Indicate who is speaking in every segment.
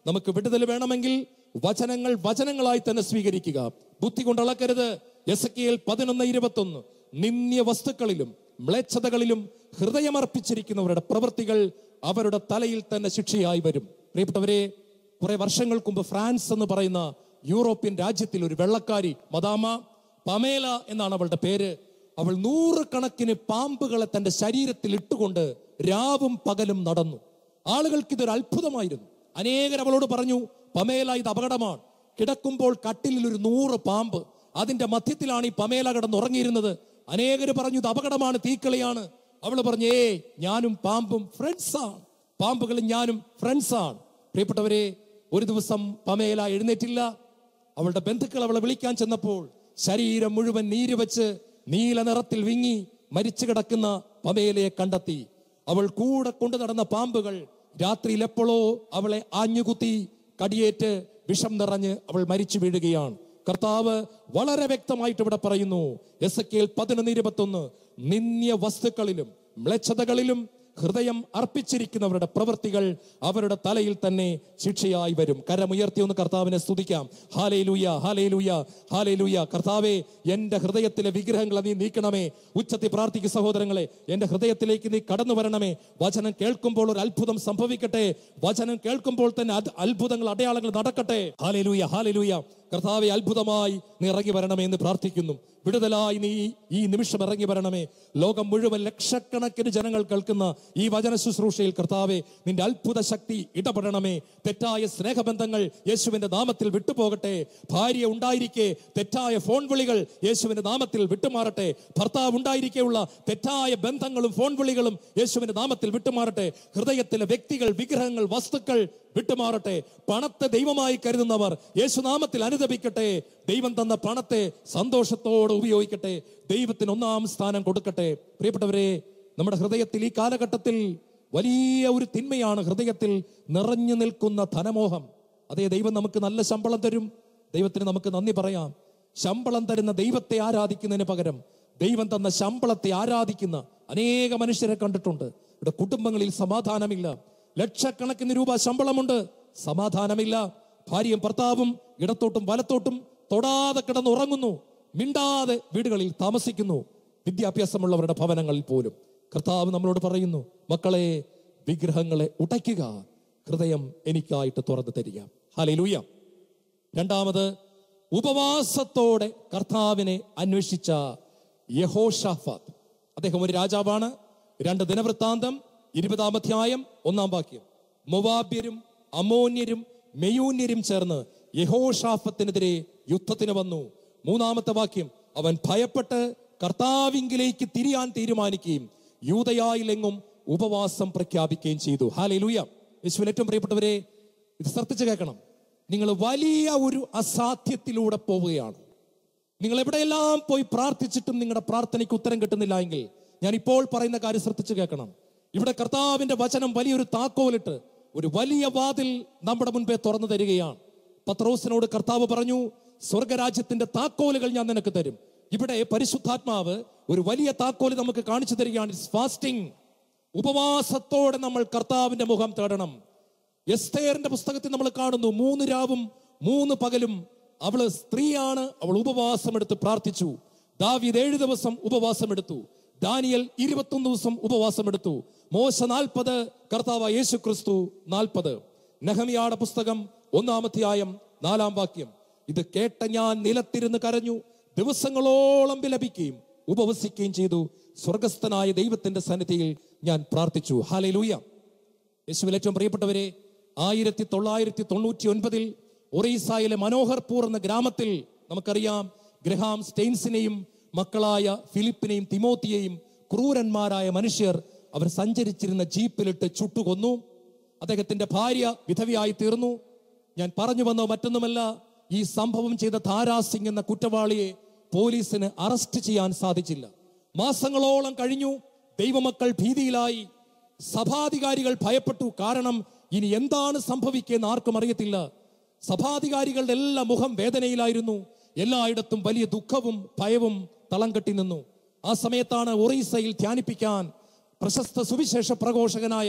Speaker 1: നമുക്ക് വിടുതൽ വേണമെങ്കിൽ വചനങ്ങൾ വചനങ്ങളായി തന്നെ സ്വീകരിക്കുക ബുദ്ധി കൊണ്ട് അളക്കരുത് എസ് കെ പതിനൊന്ന് ഇരുപത്തൊന്ന് നിന്ദ്യ വസ്തുക്കളിലും മ്ലേച്ഛതകളിലും ഹൃദയമർപ്പിച്ചിരിക്കുന്നവരുടെ പ്രവൃത്തികൾ അവരുടെ തലയിൽ തന്നെ ശിക്ഷയായി വരും പ്രിയപ്പെട്ടവരെ കുറെ വർഷങ്ങൾക്ക് മുമ്പ് ഫ്രാൻസ് എന്ന് പറയുന്ന യൂറോപ്യൻ രാജ്യത്തിൽ ഒരു വെള്ളക്കാരി മദാമ പമേല എന്നാണ് അവളുടെ പേര് അവൾ നൂറുകണക്കിന് പാമ്പുകളെ തന്റെ ശരീരത്തിൽ ഇട്ടുകൊണ്ട് രാവും പകലും നടന്നു ആളുകൾക്ക് ഇതൊരു അത്ഭുതമായിരുന്നു അനേകർ അവളോട് പറഞ്ഞു പമേല ഇത് അപകടമാണ് കിടക്കുമ്പോൾ കട്ടിലിൽ ഒരു നൂറ് പാമ്പ് അതിന്റെ മധ്യത്തിലാണ് ഈ പമേല കിടന്നുറങ്ങിയിരുന്നത് അനേകര് പറഞ്ഞു ഇത് അപകടമാണ് തീക്കളിയാണ് അവള് പറഞ്ഞു ഏ ഞാനും പാമ്പും ഫ്രണ്ട്സാണ് പാമ്പുകളും ഞാനും ഫ്രണ്ട്സാണ് പ്രിയപ്പെട്ടവരെ ഒരു ദിവസം പമേല എഴുന്നേറ്റില്ല അവളുടെ ബന്ധുക്കൾ അവളെ വിളിക്കാൻ ചെന്നപ്പോൾ ശരീരം മുഴുവൻ നീര് വെച്ച് നീല നിറത്തിൽ വിങ്ങി മരിച്ചു കിടക്കുന്ന പമേലയെ കണ്ടെത്തി അവൾ കൂടെ കൊണ്ടു നടന്ന പാമ്പുകൾ രാത്രിയിൽ എപ്പോഴോ അവളെ ആഞ്ഞുകുത്തി കടിയേറ്റ് വിഷം നിറഞ്ഞ് അവൾ മരിച്ചു വീഴുകയാണ് കർത്താവ് വളരെ വ്യക്തമായിട്ട് ഇവിടെ പറയുന്നു എസ് കെ പതിനൊന്ന് ഇരുപത്തൊന്ന് നിന്യ വസ്തുക്കളിലും മ്ലേച്ഛതകളിലും ഹൃദയം അർപ്പിച്ചിരിക്കുന്നവരുടെ പ്രവൃത്തികൾ അവരുടെ തലയിൽ തന്നെ ശിക്ഷയായി വരും കരമുയർത്തി ഒന്ന് കർത്താവിനെ സ്തുതിക്കാം ഹാലേ ലൂയ ഹാലേ ലൂയ ഹാലേ ലൂയ കർത്താവെ എന്റെ ഹൃദയത്തിലെ വിഗ്രഹങ്ങൾ നീ നീക്കണമേ ഉച്ചത്തിൽ പ്രാർത്ഥിക്കും സഹോദരങ്ങളെ എന്റെ ഹൃദയത്തിലേക്ക് നീ കടന്നു വരണമേ വചനം കേൾക്കുമ്പോൾ ഒരു അത്ഭുതം സംഭവിക്കട്ടെ വചനം കേൾക്കുമ്പോൾ തന്നെ അത് അത്ഭുതങ്ങൾ അടയാളങ്ങൾ നടക്കട്ടെ ഹാലേ ലൂയ ഹാലേ ലൂയ കർത്താവെ അത്ഭുതമായി നീ ഇറങ്ങി വരണമേ എന്ന് പ്രാർത്ഥിക്കുന്നു വിടുതലായി നീ ഈ നിമിഷം ഇറങ്ങി വരണമേ ലോകം മുഴുവൻ ലക്ഷക്കണക്കിന് ജനങ്ങൾ കേൾക്കുന്ന ഈ വചന ശുശ്രൂഷയിൽ കർത്താവെ നിന്റെ അത്ഭുത ശക്തി ഇടപെടണമേ തെറ്റായ സ്നേഹബന്ധങ്ങൾ യേശുവിന്റെ നാമത്തിൽ വിട്ടുപോകട്ടെ ഭാര്യ ഉണ്ടായിരിക്കെ തെറ്റായ ഫോൺ വിളികൾ യേശുവിന്റെ നാമത്തിൽ വിട്ടുമാറട്ടെ ഭർത്താവ് ഉണ്ടായിരിക്കെയുള്ള തെറ്റായ ബന്ധങ്ങളും ഫോൺ വിളികളും യേശുവിന്റെ നാമത്തിൽ വിട്ടുമാറട്ടെ ഹൃദയത്തിലെ വ്യക്തികൾ വിഗ്രഹങ്ങൾ വസ്തുക്കൾ വിട്ടുമാറട്ടെ പണത്തെ ദൈവമായി കരുതുന്നവർ യേശുനാമത്തിൽ അനുദപിക്കട്ടെ ദൈവം തന്ന പണത്തെ സന്തോഷത്തോടെ ഉപയോഗിക്കട്ടെ ദൈവത്തിന് ഒന്നാം സ്ഥാനം കൊടുക്കട്ടെ പ്രിയപ്പെട്ടവരെ നമ്മുടെ ഹൃദയത്തിൽ ഈ കാലഘട്ടത്തിൽ വലിയ ഒരു തിന്മയാണ് ഹൃദയത്തിൽ നിറഞ്ഞു നിൽക്കുന്ന ധനമോഹം അതേ ദൈവം നമുക്ക് നല്ല ശമ്പളം തരും ദൈവത്തിന് നമുക്ക് നന്ദി പറയാം ശമ്പളം തരുന്ന ദൈവത്തെ ആരാധിക്കുന്നതിന് പകരം ദൈവം തന്ന ശമ്പളത്തെ ആരാധിക്കുന്ന അനേക മനുഷ്യരെ കണ്ടിട്ടുണ്ട് ഇവിടെ കുടുംബങ്ങളിൽ സമാധാനമില്ല ലക്ഷക്കണക്കിന് രൂപ ശമ്പളമുണ്ട് സമാധാനമില്ല ഭാര്യയും ഭർത്താവും ഇടത്തോട്ടും വലത്തോട്ടും തൊടാതെ കിടന്നുറങ്ങുന്നു മിണ്ടാതെ വീടുകളിൽ താമസിക്കുന്നു വിദ്യാഭ്യാസമുള്ളവരുടെ ഭവനങ്ങളിൽ പോലും കർത്താവ് നമ്മളോട് പറയുന്നു മക്കളെ വിഗ്രഹങ്ങളെ ഉടയ്ക്കുക ഹൃദയം എനിക്കായിട്ട് തുറന്നു തരിക ഹാലൂയ രണ്ടാമത് ഉപവാസത്തോടെ കർത്താവിനെ അന്വേഷിച്ച യഹോഷാഫാത്ത് അദ്ദേഹം ഒരു രാജാവാണ് രണ്ട് ദിനവൃത്താന്തം ഇരുപതാം അധ്യായം ഒന്നാം വാക്യം മൊവാബ്യരും അമോന്യരും മെയൂന്യരും ചേർന്ന് യഹോഷാഫത്തിനെതിരെ യുദ്ധത്തിന് വന്നു മൂന്നാമത്തെ വാക്യം അവൻ ഭയപ്പെട്ട് കർത്താവിങ്കിലേക്ക് തിരിയാൻ തീരുമാനിക്കുകയും യൂതയായിലെങ്ങും ഉപവാസം പ്രഖ്യാപിക്കുകയും ചെയ്തു ഹാലേ ലൂയ യേശുവിന് ഏറ്റവും പ്രിയപ്പെട്ടവരെ ഇത് ശ്രദ്ധിച്ചു കേൾക്കണം നിങ്ങൾ വലിയ ഒരു അസാധ്യത്തിലൂടെ പോവുകയാണ് നിങ്ങൾ എവിടെയെല്ലാം പോയി പ്രാർത്ഥിച്ചിട്ടും നിങ്ങളുടെ പ്രാർത്ഥനയ്ക്ക് ഉത്തരം കിട്ടുന്നില്ല എങ്കിൽ ഞാൻ ഇപ്പോൾ പറയുന്ന കാര്യം ശ്രദ്ധിച്ചു കേൾക്കണം ഇവിടെ കർത്താവിന്റെ വചനം വലിയൊരു താക്കോലിട്ട് ഒരു വലിയ വാതിൽ നമ്മുടെ മുൻപേ തുറന്നു തരികയാണ് പത്രോസിനോട് കർത്താവ് പറഞ്ഞു സ്വർഗരാജ്യത്തിന്റെ താക്കോലുകൾ ഞാൻ നിനക്ക് തരും ഇവിടെ പരിശുദ്ധാത്മാവ് ഒരു വലിയ താക്കോല് നമുക്ക് കാണിച്ചു തരികയാണ് ഫാസ്റ്റിംഗ് ഉപവാസത്തോടെ നമ്മൾ കർത്താവിന്റെ മുഖം തേടണം എസ്തേറിന്റെ പുസ്തകത്തിൽ നമ്മൾ കാണുന്നു മൂന്ന് രാവും മൂന്ന് പകലും അവള് സ്ത്രീയാണ് അവൾ ഉപവാസം എടുത്ത് പ്രാർത്ഥിച്ചു ദാവീദ് ഏഴ് ദിവസം ഉപവാസം എടുത്തു ദാനിയൽ ഇരുപത്തൊന്ന് ദിവസം ഉപവാസം എടുത്തു മോശ നാൽപ്പത് കർത്താവ് യേശു ക്രിസ്തു നാൽപ്പത് നെഹമിയാടെ പുസ്തകം ഒന്നാമധ്യായം നാലാം വാക്യം ഇത് കേട്ട ഞാൻ നിലത്തിരുന്ന് കരഞ്ഞു ദിവസങ്ങളോളം വിലപിക്കുകയും ഉപവസിക്കുകയും ചെയ്തു സ്വർഗസ്ഥനായ ദൈവത്തിന്റെ സന്നിധിയിൽ ഞാൻ പ്രാർത്ഥിച്ചു ഹാലേ ലൂയ യേശുവിൽ ഏറ്റവും പ്രിയപ്പെട്ടവരെ ആയിരത്തി തൊള്ളായിരത്തി തൊണ്ണൂറ്റി ഒൻപതിൽ ഒറീസായിലെ മനോഹർപൂർ എന്ന ഗ്രാമത്തിൽ നമുക്കറിയാം ഗ്രഹാം സ്റ്റെയിൻസിനെയും മക്കളായ ഫിലിപ്പിനെയും തിമോത്തിയെയും ക്രൂരന്മാരായ മനുഷ്യർ അവർ സഞ്ചരിച്ചിരുന്ന ജീപ്പിലിട്ട് ചുട്ടുകൊന്നു അദ്ദേഹത്തിന്റെ ഭാര്യ വിധവയായി തീർന്നു ഞാൻ പറഞ്ഞു വന്ന മറ്റൊന്നുമല്ല ഈ സംഭവം ചെയ്ത ധാരാ സിംഗ് എന്ന കുറ്റവാളിയെ പോലീസിന് അറസ്റ്റ് ചെയ്യാൻ സാധിച്ചില്ല മാസങ്ങളോളം കഴിഞ്ഞു ദൈവമക്കൾ ഭീതിയിലായി സഭാധികാരികൾ ഭയപ്പെട്ടു കാരണം ഇനി എന്താണ് സംഭവിക്കുകയെന്ന് ആർക്കും അറിയത്തില്ല സഭാധികാരികളുടെ എല്ലാ മുഖം വേദനയിലായിരുന്നു എല്ലായിടത്തും വലിയ ദുഃഖവും ഭയവും തളം കെട്ടി നിന്നു ആ സമയത്താണ് ഒറീസയിൽ ധ്യാനിപ്പിക്കാൻ പ്രശസ്ത സുവിശേഷ പ്രഘോഷകനായ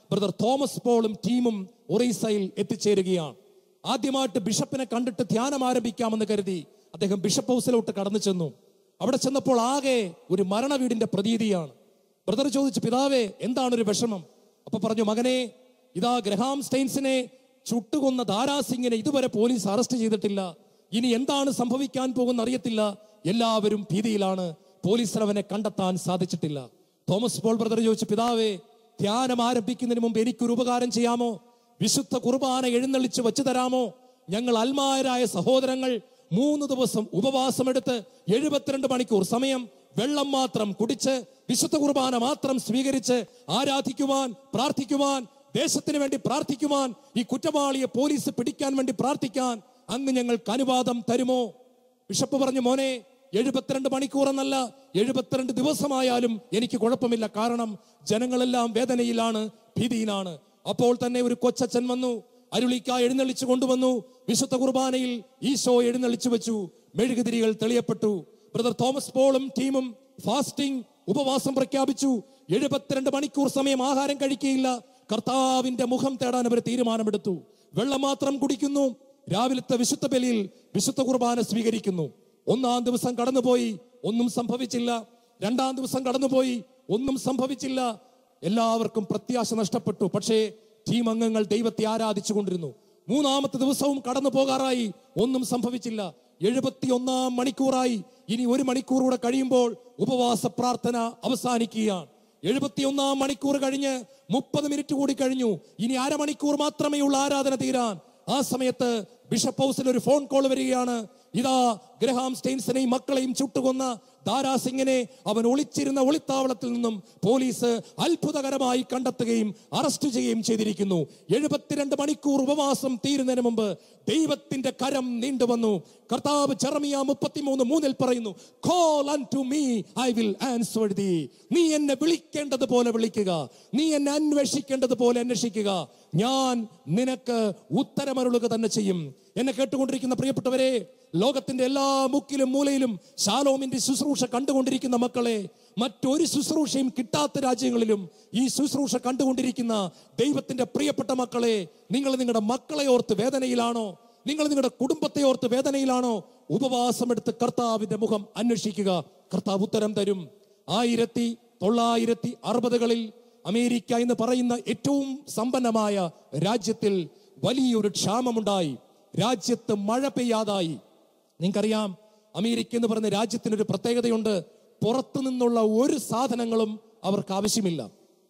Speaker 1: ബ്രദർ തോമസ് പോളും ടീമും ഒറീസയിൽ എത്തിച്ചേരുകയാണ് ആദ്യമായിട്ട് ബിഷപ്പിനെ കണ്ടിട്ട് ധ്യാനം ആരംഭിക്കാമെന്ന് കരുതി അദ്ദേഹം ബിഷപ്പ് ഹൗസിലോട്ട് കടന്നു ചെന്നു അവിടെ ചെന്നപ്പോൾ ആകെ ഒരു മരണ വീടിന്റെ പ്രതീതിയാണ് ബ്രദർ ചോദിച്ചു പിതാവേ എന്താണ് ഒരു വിഷമം അപ്പൊ പറഞ്ഞു മകനെ ഇതാ ഗ്രഹാം സ്റ്റെയിൻസിനെ ചുട്ടുകൊന്ന ദാരാസിംഗിനെ ഇതുവരെ പോലീസ് അറസ്റ്റ് ചെയ്തിട്ടില്ല ഇനി എന്താണ് സംഭവിക്കാൻ പോകുന്ന അറിയത്തില്ല എല്ലാവരും ഭീതിയിലാണ് പോലീസിന് അവനെ കണ്ടെത്താൻ സാധിച്ചിട്ടില്ല തോമസ് പോൾ ബ്രദർ ചോദിച്ചു പിതാവേ ധ്യാനം ആരംഭിക്കുന്നതിന് മുമ്പ് എനിക്കൊരു ഉപകാരം ചെയ്യാമോ വിശുദ്ധ കുർബാന എഴുന്നള്ളിച്ച് വെച്ചു തരാമോ ഞങ്ങൾ അൽമായരായ സഹോദരങ്ങൾ മൂന്ന് ദിവസം ഉപവാസമെടുത്ത് എഴുപത്തിരണ്ട് മണിക്കൂർ സമയം വെള്ളം മാത്രം കുടിച്ച് വിശുദ്ധ കുർബാന മാത്രം സ്വീകരിച്ച് ആരാധിക്കുവാൻ പ്രാർത്ഥിക്കുവാൻ ദേശത്തിന് വേണ്ടി പ്രാർത്ഥിക്കുവാൻ ഈ കുറ്റവാളിയെ പോലീസ് പിടിക്കാൻ വേണ്ടി പ്രാർത്ഥിക്കാൻ അങ്ങ് ഞങ്ങൾക്ക് അനുവാദം തരുമോ ബിഷപ്പ് പറഞ്ഞു മോനെ എഴുപത്തിരണ്ട് മണിക്കൂർ എന്നല്ല എഴുപത്തിരണ്ട് ദിവസമായാലും എനിക്ക് കുഴപ്പമില്ല കാരണം ജനങ്ങളെല്ലാം വേദനയിലാണ് ഭീതിയിലാണ് അപ്പോൾ തന്നെ ഒരു കൊച്ചച്ഛൻ വന്നു അരുളിക്ക എഴുന്നള്ളിച്ചു കൊണ്ടുവന്നു വിശുദ്ധ കുർബാനയിൽ ഈശോ എഴുന്നള്ളിച്ചു വെച്ചു മെഴുകുതിരികൾ തെളിയപ്പെട്ടു ബ്രദർ തോമസ് പോളും ടീമും ഫാസ്റ്റിംഗ് ഉപവാസം പ്രഖ്യാപിച്ചു എഴുപത്തിരണ്ട് മണിക്കൂർ സമയം ആഹാരം കഴിക്കുകയില്ല കർത്താവിന്റെ മുഖം തേടാൻ അവർ തീരുമാനമെടുത്തു വെള്ളം മാത്രം കുടിക്കുന്നു രാവിലത്തെ വിശുദ്ധ ബലിയിൽ വിശുദ്ധ കുർബാന സ്വീകരിക്കുന്നു ഒന്നാം ദിവസം കടന്നുപോയി ഒന്നും സംഭവിച്ചില്ല രണ്ടാം ദിവസം കടന്നുപോയി ഒന്നും സംഭവിച്ചില്ല എല്ലാവർക്കും പ്രത്യാശ നഷ്ടപ്പെട്ടു പക്ഷേ ടീം അംഗങ്ങൾ ദൈവത്തെ ആരാധിച്ചു കൊണ്ടിരുന്നു മൂന്നാമത്തെ ദിവസവും കടന്നു പോകാറായി ഒന്നും സംഭവിച്ചില്ല എഴുപത്തിയൊന്നാം മണിക്കൂറായി ഇനി ഒരു മണിക്കൂർ കൂടെ കഴിയുമ്പോൾ ഉപവാസ പ്രാർത്ഥന അവസാനിക്കുകയാണ് എഴുപത്തിയൊന്നാം മണിക്കൂർ കഴിഞ്ഞ് മുപ്പത് മിനിറ്റ് കൂടി കഴിഞ്ഞു ഇനി അരമണിക്കൂർ മാത്രമേ ഉള്ളൂ ആരാധന തീരാൻ ആ സമയത്ത് ബിഷപ്പ് ഹൗസിൽ ഒരു ഫോൺ കോൾ വരികയാണ് ഇതാ ഗ്രഹാം സ്റ്റെയിൻസിനെയും മക്കളെയും ചുട്ടുകൊന്ന ദാരാസിംഗിനെ അവൻ ഒളിച്ചിരുന്ന ഒളിത്താവളത്തിൽ നിന്നും പോലീസ് അത്ഭുതകരമായി കണ്ടെത്തുകയും അറസ്റ്റ് ചെയ്യുകയും ചെയ്തിരിക്കുന്നു എഴുപത്തിരണ്ട് മണിക്കൂർ ഉപവാസം തീരുന്നതിന് മുമ്പ് ദൈവത്തിന്റെ കരം നീണ്ടുവന്നു കർത്താവ് ചെറമിയ മുപ്പത്തിമൂന്ന് മൂന്നിൽ പറയുന്നു call unto me I will answer thee നീ എന്നെ വിളിക്കേണ്ടത് പോലെ വിളിക്കുക നീ എന്നെ അന്വേഷിക്കേണ്ടത് പോലെ അന്വേഷിക്കുക ഞാൻ നിനക്ക് ഉത്തരമരുളുക തന്നെ ചെയ്യും എന്നെ കേട്ടുകൊണ്ടിരിക്കുന്ന പ്രിയപ്പെട്ടവരെ ലോകത്തിന്റെ എല്ലാ മുക്കിലും മൂലയിലും ശാലോമിന്റെ ശുശ്രൂഷ കണ്ടുകൊണ്ടിരിക്കുന്ന മക്കളെ മറ്റൊരു ശുശ്രൂഷയും കിട്ടാത്ത രാജ്യങ്ങളിലും ഈ ശുശ്രൂഷ കണ്ടുകൊണ്ടിരിക്കുന്ന ദൈവത്തിന്റെ പ്രിയപ്പെട്ട മക്കളെ നിങ്ങൾ നിങ്ങളുടെ മക്കളെ ഓർത്ത് വേദനയിലാണോ നിങ്ങൾ നിങ്ങളുടെ കുടുംബത്തെ ഓർത്ത് വേദനയിലാണോ ഉപവാസമെടുത്ത് കർത്താവിന്റെ മുഖം അന്വേഷിക്കുക കർത്താവ് ഉത്തരം തരും ആയിരത്തി തൊള്ളായിരത്തി അറുപതുകളിൽ അമേരിക്ക എന്ന് പറയുന്ന ഏറ്റവും സമ്പന്നമായ രാജ്യത്തിൽ വലിയൊരു ക്ഷാമമുണ്ടായി രാജ്യത്ത് മഴ പെയ്യാതായി നിങ്ങൾക്കറിയാം അമേരിക്ക എന്ന് പറയുന്ന രാജ്യത്തിനൊരു പ്രത്യേകതയുണ്ട് പുറത്തു നിന്നുള്ള ഒരു സാധനങ്ങളും അവർക്ക് ആവശ്യമില്ല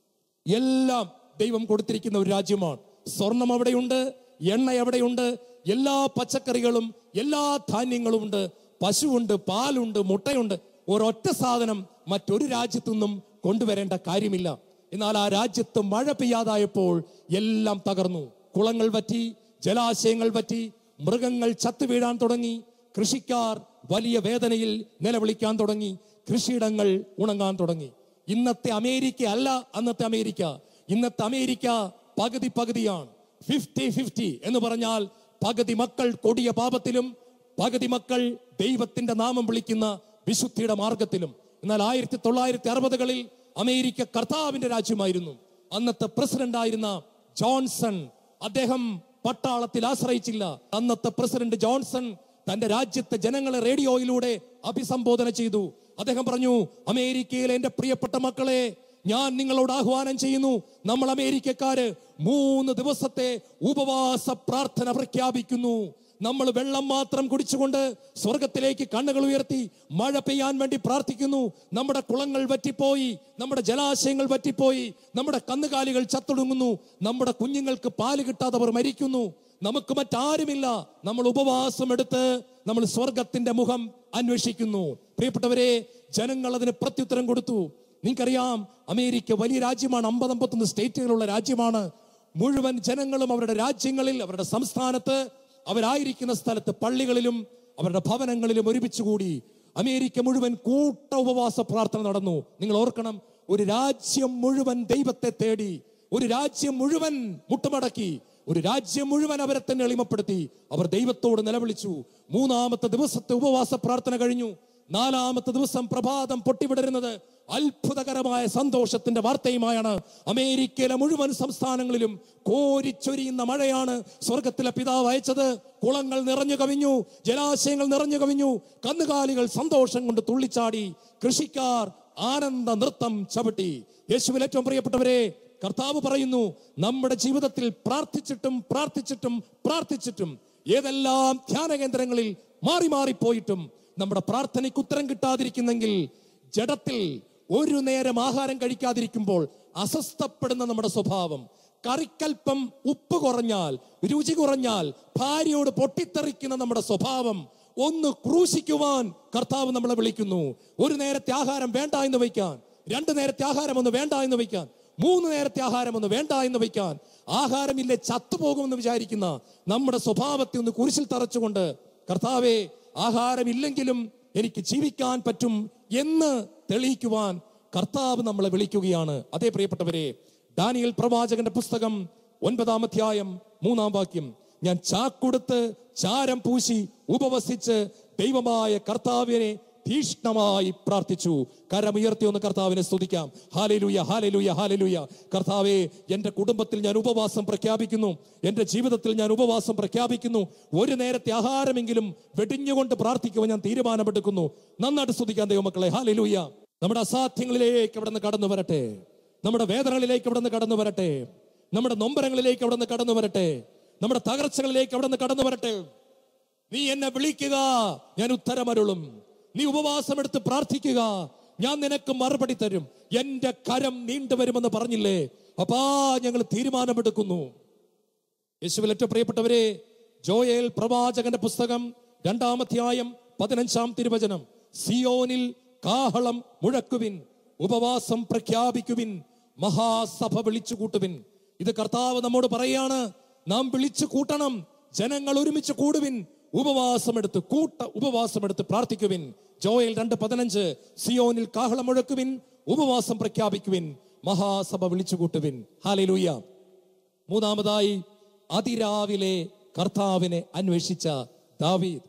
Speaker 1: എല്ലാം ദൈവം കൊടുത്തിരിക്കുന്ന ഒരു രാജ്യമാണ് സ്വർണം അവിടെയുണ്ട് എണ്ണ എവിടെയുണ്ട് എല്ലാ പച്ചക്കറികളും എല്ലാ ധാന്യങ്ങളും ഉണ്ട് പശുവുണ്ട് പാലുണ്ട് മുട്ടയുണ്ട് ഒരൊറ്റ സാധനം മറ്റൊരു രാജ്യത്തു നിന്നും കൊണ്ടുവരേണ്ട കാര്യമില്ല എന്നാൽ ആ രാജ്യത്ത് മഴ പെയ്യാതായപ്പോൾ എല്ലാം തകർന്നു കുളങ്ങൾ വറ്റി ജലാശയങ്ങൾ വറ്റി മൃഗങ്ങൾ ചത്തു വീഴാൻ തുടങ്ങി കൃഷിക്കാർ വലിയ വേദനയിൽ നിലവിളിക്കാൻ തുടങ്ങി കൃഷിയിടങ്ങൾ ഉണങ്ങാൻ തുടങ്ങി ഇന്നത്തെ അമേരിക്ക അല്ല അന്നത്തെ അമേരിക്ക ഇന്നത്തെ അമേരിക്ക പകുതി പകുതിയാണ് ഫിഫ്റ്റി ഫിഫ്റ്റി എന്ന് പറഞ്ഞാൽ പകുതി മക്കൾ കൊടിയ പാപത്തിലും പകുതി മക്കൾ ദൈവത്തിന്റെ നാമം വിളിക്കുന്ന വിശുദ്ധിയുടെ മാർഗത്തിലും എന്നാൽ ആയിരത്തി തൊള്ളായിരത്തി അറുപതുകളിൽ അമേരിക്ക കർത്താവിന്റെ രാജ്യമായിരുന്നു അന്നത്തെ പ്രസിഡന്റ് ആയിരുന്ന ജോൺസൺ അദ്ദേഹം പട്ടാളത്തിൽ ആശ്രയിച്ചില്ല അന്നത്തെ പ്രസിഡന്റ് ജോൺസൺ തന്റെ രാജ്യത്തെ ജനങ്ങളെ റേഡിയോയിലൂടെ അഭിസംബോധന ചെയ്തു അദ്ദേഹം പറഞ്ഞു അമേരിക്കയിലെ എന്റെ പ്രിയപ്പെട്ട മക്കളെ ഞാൻ നിങ്ങളോട് ആഹ്വാനം ചെയ്യുന്നു നമ്മൾ അമേരിക്കക്കാര് മൂന്ന് ദിവസത്തെ ഉപവാസ പ്രാർത്ഥന പ്രഖ്യാപിക്കുന്നു നമ്മൾ വെള്ളം മാത്രം കുടിച്ചുകൊണ്ട് സ്വർഗത്തിലേക്ക് കണ്ണുകൾ ഉയർത്തി മഴ പെയ്യാൻ വേണ്ടി പ്രാർത്ഥിക്കുന്നു നമ്മുടെ കുളങ്ങൾ വറ്റിപ്പോയി നമ്മുടെ ജലാശയങ്ങൾ വറ്റിപ്പോയി നമ്മുടെ കന്നുകാലികൾ ചത്തൊടുങ്ങുന്നു നമ്മുടെ കുഞ്ഞുങ്ങൾക്ക് പാല് കിട്ടാതെ അവർ മരിക്കുന്നു നമുക്ക് മറ്റാരുമില്ല നമ്മൾ ഉപവാസം എടുത്ത് നമ്മൾ സ്വർഗത്തിന്റെ മുഖം അന്വേഷിക്കുന്നു പ്രിയപ്പെട്ടവരെ ജനങ്ങൾ അതിന് പ്രത്യുത്തരം കൊടുത്തു നിങ്ങൾക്കറിയാം അമേരിക്ക വലിയ രാജ്യമാണ് അമ്പത് അമ്പത്തൊന്ന് സ്റ്റേറ്റുകളുള്ള രാജ്യമാണ് മുഴുവൻ ജനങ്ങളും അവരുടെ രാജ്യങ്ങളിൽ അവരുടെ സംസ്ഥാനത്ത് അവരായിരിക്കുന്ന സ്ഥലത്ത് പള്ളികളിലും അവരുടെ ഭവനങ്ങളിലും ഒരുമിച്ച് കൂടി അമേരിക്ക മുഴുവൻ കൂട്ട ഉപവാസ പ്രാർത്ഥന നടന്നു നിങ്ങൾ ഓർക്കണം ഒരു രാജ്യം മുഴുവൻ ദൈവത്തെ തേടി ഒരു രാജ്യം മുഴുവൻ മുട്ടുമടക്കി ഒരു രാജ്യം മുഴുവൻ അവരെ തന്നെ എളിമപ്പെടുത്തി അവർ ദൈവത്തോട് നിലവിളിച്ചു മൂന്നാമത്തെ ദിവസത്തെ ഉപവാസ പ്രാർത്ഥന കഴിഞ്ഞു നാലാമത്തെ ദിവസം പ്രഭാതം പൊട്ടിവിടരുന്നത് അത്ഭുതകരമായ സന്തോഷത്തിന്റെ വാർത്തയുമായാണ് അമേരിക്കയിലെ മുഴുവൻ സംസ്ഥാനങ്ങളിലും കോരിച്ചൊരിയുന്ന മഴയാണ് സ്വർഗത്തിലെ പിതാവ് അയച്ചത് കുളങ്ങൾ നിറഞ്ഞു കവിഞ്ഞു ജലാശയങ്ങൾ നിറഞ്ഞു കവിഞ്ഞു കന്നുകാലികൾ സന്തോഷം കൊണ്ട് തുള്ളിച്ചാടി കൃഷിക്കാർ ആനന്ദ നൃത്തം ചവിട്ടി യേശുവിൽ ഏറ്റവും പ്രിയപ്പെട്ടവരെ കർത്താവ് പറയുന്നു നമ്മുടെ ജീവിതത്തിൽ പ്രാർത്ഥിച്ചിട്ടും പ്രാർത്ഥിച്ചിട്ടും പ്രാർത്ഥിച്ചിട്ടും ഏതെല്ലാം ധ്യാന കേന്ദ്രങ്ങളിൽ മാറി മാറിപ്പോയിട്ടും നമ്മുടെ പ്രാർത്ഥനയ്ക്ക് ഉത്തരം കിട്ടാതിരിക്കുന്നെങ്കിൽ ജഡത്തിൽ ഒരു നേരം ആഹാരം കഴിക്കാതിരിക്കുമ്പോൾ അസ്വസ്ഥപ്പെടുന്ന നമ്മുടെ സ്വഭാവം കറിക്കൽപ്പം ഉപ്പ് കുറഞ്ഞാൽ രുചി കുറഞ്ഞാൽ ഭാര്യയോട് പൊട്ടിത്തെറിക്കുന്ന നമ്മുടെ സ്വഭാവം ഒന്ന് ക്രൂശിക്കുവാൻ കർത്താവ് നമ്മളെ വിളിക്കുന്നു ഒരു നേരത്തെ ആഹാരം വേണ്ട എന്ന് വയ്ക്കാൻ രണ്ട് നേരത്തെ ആഹാരം ഒന്ന് വേണ്ട എന്ന് വയ്ക്കാൻ മൂന്ന് നേരത്തെ ആഹാരം ഒന്ന് വേണ്ട എന്ന് വയ്ക്കാൻ ആഹാരമില്ലേ ചത്തുപോകുമെന്ന് വിചാരിക്കുന്ന നമ്മുടെ സ്വഭാവത്തെ ഒന്ന് കുരിശിൽ തറച്ചുകൊണ്ട് കർത്താവെ ആഹാരമില്ലെങ്കിലും എനിക്ക് ജീവിക്കാൻ പറ്റും എന്ന് തെളിയിക്കുവാൻ കർത്താവ് നമ്മളെ വിളിക്കുകയാണ് അതേ പ്രിയപ്പെട്ടവരെ ദാനിയൽ പ്രവാചകന്റെ പുസ്തകം ഒൻപതാം അധ്യായം മൂന്നാം വാക്യം ഞാൻ ചാക്കൊടുത്ത് ചാരം പൂശി ഉപവസിച്ച് ദൈവമായ കർത്താവിനെ തീഷ്ണമായി പ്രാർത്ഥിച്ചു കരമുയർത്തി ഒന്ന് കർത്താവിനെ സ്തുതിക്കാം ഹാലലുയ ഹാലലുയ ഹാലലുയ കർത്താവെ എന്റെ കുടുംബത്തിൽ ഞാൻ ഉപവാസം പ്രഖ്യാപിക്കുന്നു എന്റെ ജീവിതത്തിൽ ഞാൻ ഉപവാസം പ്രഖ്യാപിക്കുന്നു ഒരു നേരത്തെ ആഹാരമെങ്കിലും വെടിഞ്ഞുകൊണ്ട് പ്രാർത്ഥിക്കുവാൻ ഞാൻ തീരുമാനമെടുക്കുന്നു നന്നായിട്ട് സ്തുതിക്കാൻ ദൈവമക്കളെ ഹാലലുയ നമ്മുടെ അസാധ്യങ്ങളിലേക്ക് അവിടെ നിന്ന് കടന്നു വരട്ടെ നമ്മുടെ വേദനകളിലേക്ക് അവിടെ നിന്ന് കടന്നു വരട്ടെ നമ്മുടെ നൊമ്പരങ്ങളിലേക്ക് അവിടെ നിന്ന് കടന്നു വരട്ടെ നമ്മുടെ തകർച്ചകളിലേക്ക് അവിടെ നിന്ന് കടന്നു വരട്ടെ നീ എന്നെ വിളിക്കുക ഞാൻ ഉത്തരമരുളും നീ ഉപവാസമെടുത്ത് പ്രാർത്ഥിക്കുക ഞാൻ നിനക്ക് മറുപടി തരും എന്റെ കരം നീണ്ടുവരുമെന്ന് പറഞ്ഞില്ലേ അപ്പാ ഞങ്ങൾ തീരുമാനമെടുക്കുന്നു യേശുവിൽ ഏറ്റവും പ്രിയപ്പെട്ടവരെ ജോയേൽ പ്രവാചകന്റെ പുസ്തകം രണ്ടാമധ്യായം പതിനഞ്ചാം തിരുവചനം സിയോനിൽ കാഹളം മുഴക്കുവിൻ ഉപവാസം പ്രഖ്യാപിക്കുവിൻ മഹാസഭ വിളിച്ചു കൂട്ടുവിൻ ഇത് കർത്താവ് നമ്മോട് പറയാണ് നാം വിളിച്ചു കൂട്ടണം ജനങ്ങൾ ഒരുമിച്ച് കൂടുവിൻ ഉപവാസമെടുത്ത് കൂട്ട ഉപവാസമെടുത്ത് പ്രാർത്ഥിക്കുവിൻ ജോയൽ രണ്ട് പതിനഞ്ച് സിയോനിൽ കാഹളം മുഴക്കുവിൻ ഉപവാസം പ്രഖ്യാപിക്കുവിൻ മഹാസഭ വിളിച്ചു കൂട്ടുവിൻ ഹാലലൂയ മൂന്നാമതായി അതിരാവിലെ കർത്താവിനെ അന്വേഷിച്ച ദാവീദ്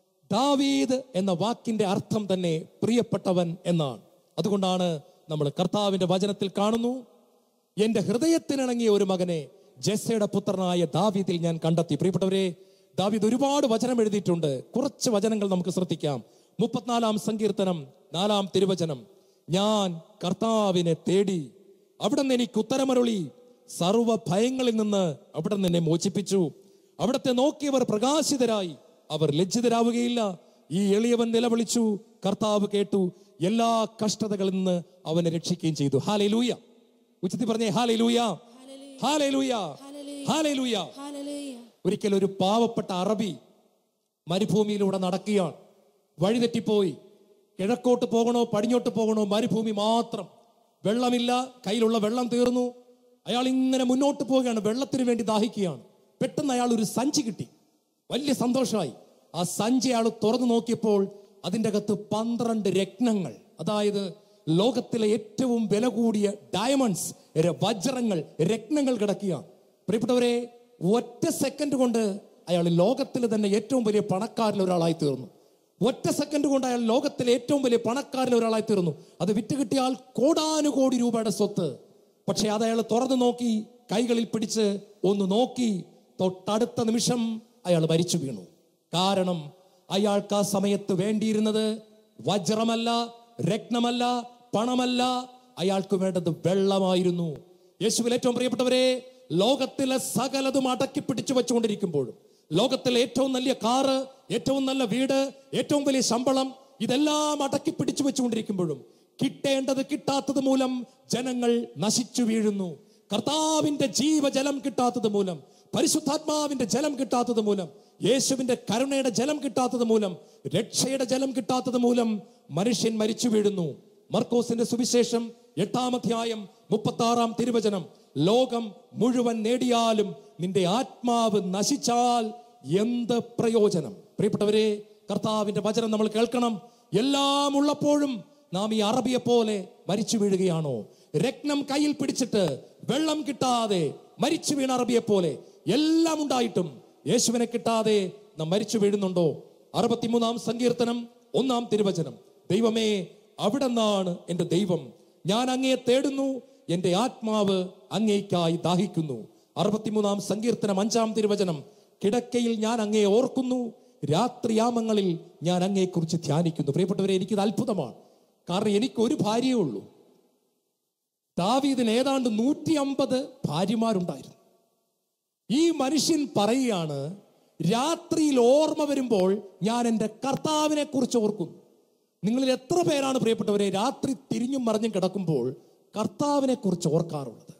Speaker 1: ദാവീദ് എന്ന വാക്കിന്റെ അർത്ഥം തന്നെ പ്രിയപ്പെട്ടവൻ എന്നാണ് അതുകൊണ്ടാണ് നമ്മൾ കർത്താവിന്റെ വചനത്തിൽ കാണുന്നു എന്റെ ഹൃദയത്തിനിണങ്ങിയ ഒരു മകനെ ജെസ്സയുടെ പുത്രനായ ദാവീദിൽ ഞാൻ കണ്ടെത്തി പ്രിയപ്പെട്ടവരെ ദാവീദ് ഒരുപാട് വചനം എഴുതിയിട്ടുണ്ട് കുറച്ച് വചനങ്ങൾ നമുക്ക് ശ്രദ്ധിക്കാം മുപ്പത്തിനാലാം സങ്കീർത്തനം നാലാം തിരുവചനം ഞാൻ കർത്താവിനെ തേടി അവിടെ നിന്ന് എനിക്ക് ഉത്തരമരുളി സർവ ഭയങ്ങളിൽ നിന്ന് അവിടെ നിന്ന് എന്നെ മോചിപ്പിച്ചു അവിടത്തെ നോക്കിയവർ പ്രകാശിതരായി അവർ ലജ്ജിതരാവുകയില്ല ഈ എളിയവൻ നിലവിളിച്ചു കർത്താവ് കേട്ടു എല്ലാ കഷ്ടതകളിൽ നിന്ന് അവനെ രക്ഷിക്കുകയും ചെയ്തു ഹാലേ ലൂയ ഉച്ചത്തി പറഞ്ഞേ ഹാലേ ലൂയ ഹാലേ ലൂയ ഹാലേ ലൂയ
Speaker 2: Hallelujah.
Speaker 1: ഒരിക്കൽ ഒരു പാവപ്പെട്ട അറബി മരുഭൂമിയിലൂടെ നടക്കുകയാണ് വഴിതെറ്റിപ്പോയി കിഴക്കോട്ട് പോകണോ പടിഞ്ഞോട്ട് പോകണോ മരുഭൂമി മാത്രം വെള്ളമില്ല കയ്യിലുള്ള വെള്ളം തീർന്നു അയാൾ ഇങ്ങനെ മുന്നോട്ട് പോവുകയാണ് വെള്ളത്തിന് വേണ്ടി ദാഹിക്കുകയാണ് പെട്ടെന്ന് അയാൾ ഒരു സഞ്ചി കിട്ടി വലിയ സന്തോഷമായി ആ സഞ്ചി അയാൾ തുറന്നു നോക്കിയപ്പോൾ അതിൻ്റെ അകത്ത് പന്ത്രണ്ട് രത്നങ്ങൾ അതായത് ലോകത്തിലെ ഏറ്റവും വില കൂടിയ ഡയമണ്ട്സ് വജ്രങ്ങൾ രത്നങ്ങൾ കിടക്കുകയാണ് പ്രിയപ്പെട്ടവരെ ഒറ്റ സെക്കൻഡ് കൊണ്ട് അയാൾ ലോകത്തിലെ തന്നെ ഏറ്റവും വലിയ പണക്കാരിൽ ഒരാളായി തീർന്നു ഒറ്റ സെക്കൻഡ് കൊണ്ട് അയാൾ ലോകത്തിലെ ഏറ്റവും വലിയ പണക്കാരിൽ ഒരാളായി തീർന്നു അത് വിറ്റ് കിട്ടിയാൽ കോടാനുകോടി രൂപയുടെ സ്വത്ത് പക്ഷെ അത് അയാൾ തുറന്നു നോക്കി കൈകളിൽ പിടിച്ച് ഒന്ന് നോക്കി തൊട്ടടുത്ത നിമിഷം അയാൾ മരിച്ചു വീണു കാരണം അയാൾക്ക് ആ സമയത്ത് വേണ്ടിയിരുന്നത് വജ്രമല്ല രത്നമല്ല പണമല്ല അയാൾക്ക് വേണ്ടത് വെള്ളമായിരുന്നു യേശുവിൽ ഏറ്റവും പ്രിയപ്പെട്ടവരെ ലോകത്തിലെ സകലതും അടക്കി പിടിച്ചു വെച്ചുകൊണ്ടിരിക്കുമ്പോഴും ലോകത്തിലെ ഏറ്റവും നല്ല കാറ് ഏറ്റവും നല്ല വീട് ഏറ്റവും വലിയ ശമ്പളം ഇതെല്ലാം അടക്കി പിടിച്ചു വെച്ചുകൊണ്ടിരിക്കുമ്പോഴും കിട്ടേണ്ടത് കിട്ടാത്തത് മൂലം ജനങ്ങൾ നശിച്ചു വീഴുന്നു കർത്താവിന്റെ ജീവജലം കിട്ടാത്തത് മൂലം പരിശുദ്ധാത്മാവിന്റെ ജലം കിട്ടാത്തത് മൂലം യേശുവിന്റെ കരുണയുടെ ജലം കിട്ടാത്തത് മൂലം രക്ഷയുടെ ജലം കിട്ടാത്തത് മൂലം മനുഷ്യൻ മരിച്ചു വീഴുന്നു മർക്കോസിന്റെ സുവിശേഷം എട്ടാം അധ്യായം മുപ്പത്തി ആറാം തിരുവചനം ലോകം മുഴുവൻ നേടിയാലും നിന്റെ ആത്മാവ് നശിച്ചാൽ എന്ത് പ്രയോജനം പ്രിയപ്പെട്ടവരെ കർത്താവിന്റെ വചനം നമ്മൾ കേൾക്കണം എല്ലാം ഉള്ളപ്പോഴും നാം ഈ അറബിയെ പോലെ മരിച്ചു വീഴുകയാണോ രത്നം കയ്യിൽ പിടിച്ചിട്ട് വെള്ളം കിട്ടാതെ മരിച്ചു വീണ അറബിയെ പോലെ എല്ലാം ഉണ്ടായിട്ടും യേശുവിനെ കിട്ടാതെ നാം മരിച്ചു വീഴുന്നുണ്ടോ അറുപത്തിമൂന്നാം സങ്കീർത്തനം ഒന്നാം തിരുവചനം ദൈവമേ അവിടെ നിന്നാണ് എൻ്റെ ദൈവം ഞാൻ അങ്ങയെ തേടുന്നു എൻ്റെ ആത്മാവ് അങ്ങേക്കായി ദാഹിക്കുന്നു അറുപത്തിമൂന്നാം സങ്കീർത്തനം അഞ്ചാം തിരുവചനം കിടക്കയിൽ ഞാൻ അങ്ങയെ ഓർക്കുന്നു രാത്രിയാമങ്ങളിൽ ഞാൻ അങ്ങയെക്കുറിച്ച് ധ്യാനിക്കുന്നു പ്രിയപ്പെട്ടവരെ എനിക്കിത് അത്ഭുതമാണ് കാരണം എനിക്ക് ഒരു ഭാര്യയേ ഉള്ളൂ ദാവീദിന് ഏതാണ്ട് നൂറ്റി അമ്പത് ഭാര്യമാരുണ്ടായിരുന്നു ഈ മനുഷ്യൻ പറയുകയാണ് രാത്രിയിൽ ഓർമ്മ വരുമ്പോൾ ഞാൻ എൻ്റെ കർത്താവിനെ കുറിച്ച് ഓർക്കുന്നു നിങ്ങളിൽ എത്ര പേരാണ് പ്രിയപ്പെട്ടവരെ രാത്രി തിരിഞ്ഞും മറിഞ്ഞും കിടക്കുമ്പോൾ കർത്താവിനെ കുറിച്ച് ഓർക്കാറുള്ളത്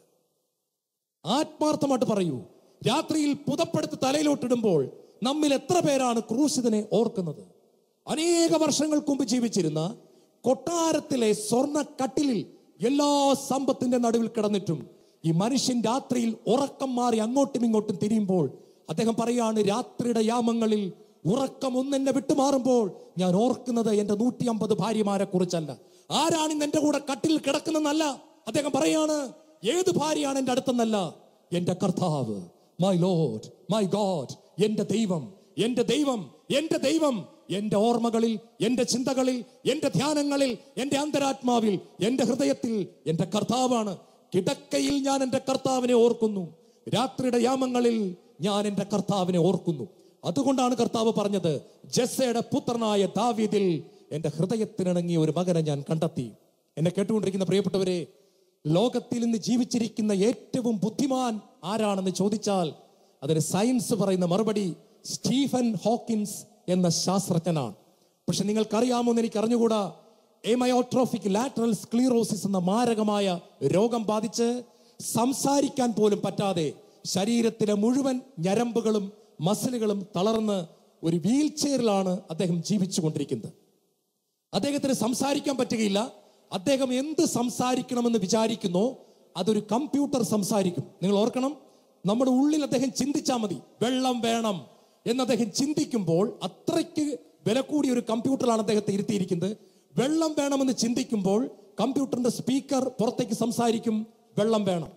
Speaker 1: ആത്മാർത്ഥമായിട്ട് പറയൂ രാത്രിയിൽ പുതപ്പെടുത്ത് തലയിലോട്ടിടുമ്പോൾ നമ്മിൽ എത്ര പേരാണ് ക്രൂശിതനെ ഓർക്കുന്നത് അനേക വർഷങ്ങൾക്ക് മുമ്പ് ജീവിച്ചിരുന്ന കൊട്ടാരത്തിലെ സ്വർണ്ണ കട്ടിലിൽ എല്ലാ സമ്പത്തിന്റെ നടുവിൽ കിടന്നിട്ടും ഈ മനുഷ്യൻ രാത്രിയിൽ ഉറക്കം മാറി അങ്ങോട്ടും ഇങ്ങോട്ടും തിരിയുമ്പോൾ അദ്ദേഹം പറയാണ് രാത്രിയുടെ യാമങ്ങളിൽ ഉറക്കം ഒന്നെന്നെ വിട്ടുമാറുമ്പോൾ ഞാൻ ഓർക്കുന്നത് എന്റെ നൂറ്റി അമ്പത് ഭാര്യമാരെ കുറിച്ചല്ല ആരാണ് ഇന്ന് എന്റെ കൂടെ കട്ടിൽ കിടക്കുന്നതെന്നല്ല അദ്ദേഹം പറയാണ് ഏത് ഭാര്യയാണ് എന്റെ അടുത്തെന്നല്ല എന്റെ കർത്താവ് മൈ ലോഡ് മൈ ഗോഡ് എന്റെ ദൈവം എന്റെ ദൈവം എന്റെ ദൈവം എന്റെ ഓർമ്മകളിൽ എന്റെ ചിന്തകളിൽ എന്റെ ധ്യാനങ്ങളിൽ എന്റെ അന്തരാത്മാവിൽ എന്റെ ഹൃദയത്തിൽ എന്റെ കർത്താവാണ് കിടക്കയിൽ ഞാൻ എന്റെ കർത്താവിനെ ഓർക്കുന്നു രാത്രിയുടെ യാമങ്ങളിൽ ഞാൻ എന്റെ കർത്താവിനെ ഓർക്കുന്നു അതുകൊണ്ടാണ് കർത്താവ് പറഞ്ഞത് ജസ്സയുടെ പുത്രനായ ദാവീദിൽ എന്റെ ഹൃദയത്തിനിണങ്ങിയ ഒരു മകനെ ഞാൻ കണ്ടെത്തി എന്നെ കേട്ടുകൊണ്ടിരിക്കുന്ന പ്രിയപ്പെട്ടവരെ ലോകത്തിൽ ഇന്ന് ജീവിച്ചിരിക്കുന്ന ഏറ്റവും ബുദ്ധിമാൻ ആരാണെന്ന് ചോദിച്ചാൽ അതിന് സയൻസ് പറയുന്ന മറുപടി സ്റ്റീഫൻ ഹോക്കിൻസ് എന്ന ശാസ്ത്രജ്ഞനാണ് പക്ഷെ നിങ്ങൾക്കറിയാമോ എന്ന് എനിക്ക് അറിഞ്ഞുകൂടാ എമയോട്രോഫിക് ലാറ്ററൽ സ്ക്ലീറോസിസ് എന്ന മാരകമായ രോഗം ബാധിച്ച് സംസാരിക്കാൻ പോലും പറ്റാതെ ശരീരത്തിലെ മുഴുവൻ ഞരമ്പുകളും മസിലുകളും തളർന്ന് ഒരു വീൽ ചെയറിലാണ് അദ്ദേഹം ജീവിച്ചുകൊണ്ടിരിക്കുന്നത് അദ്ദേഹത്തിന് സംസാരിക്കാൻ പറ്റുകയില്ല അദ്ദേഹം എന്ത് സംസാരിക്കണമെന്ന് വിചാരിക്കുന്നോ അതൊരു കമ്പ്യൂട്ടർ സംസാരിക്കും നിങ്ങൾ ഓർക്കണം നമ്മുടെ ഉള്ളിൽ അദ്ദേഹം ചിന്തിച്ചാൽ മതി വെള്ളം വേണം എന്ന് അദ്ദേഹം ചിന്തിക്കുമ്പോൾ അത്രയ്ക്ക് വില കൂടിയ ഒരു കമ്പ്യൂട്ടറാണ് അദ്ദേഹത്തെ ഇരുത്തിയിരിക്കുന്നത് വെള്ളം വേണമെന്ന് ചിന്തിക്കുമ്പോൾ കമ്പ്യൂട്ടറിന്റെ സ്പീക്കർ പുറത്തേക്ക് സംസാരിക്കും വെള്ളം വേണം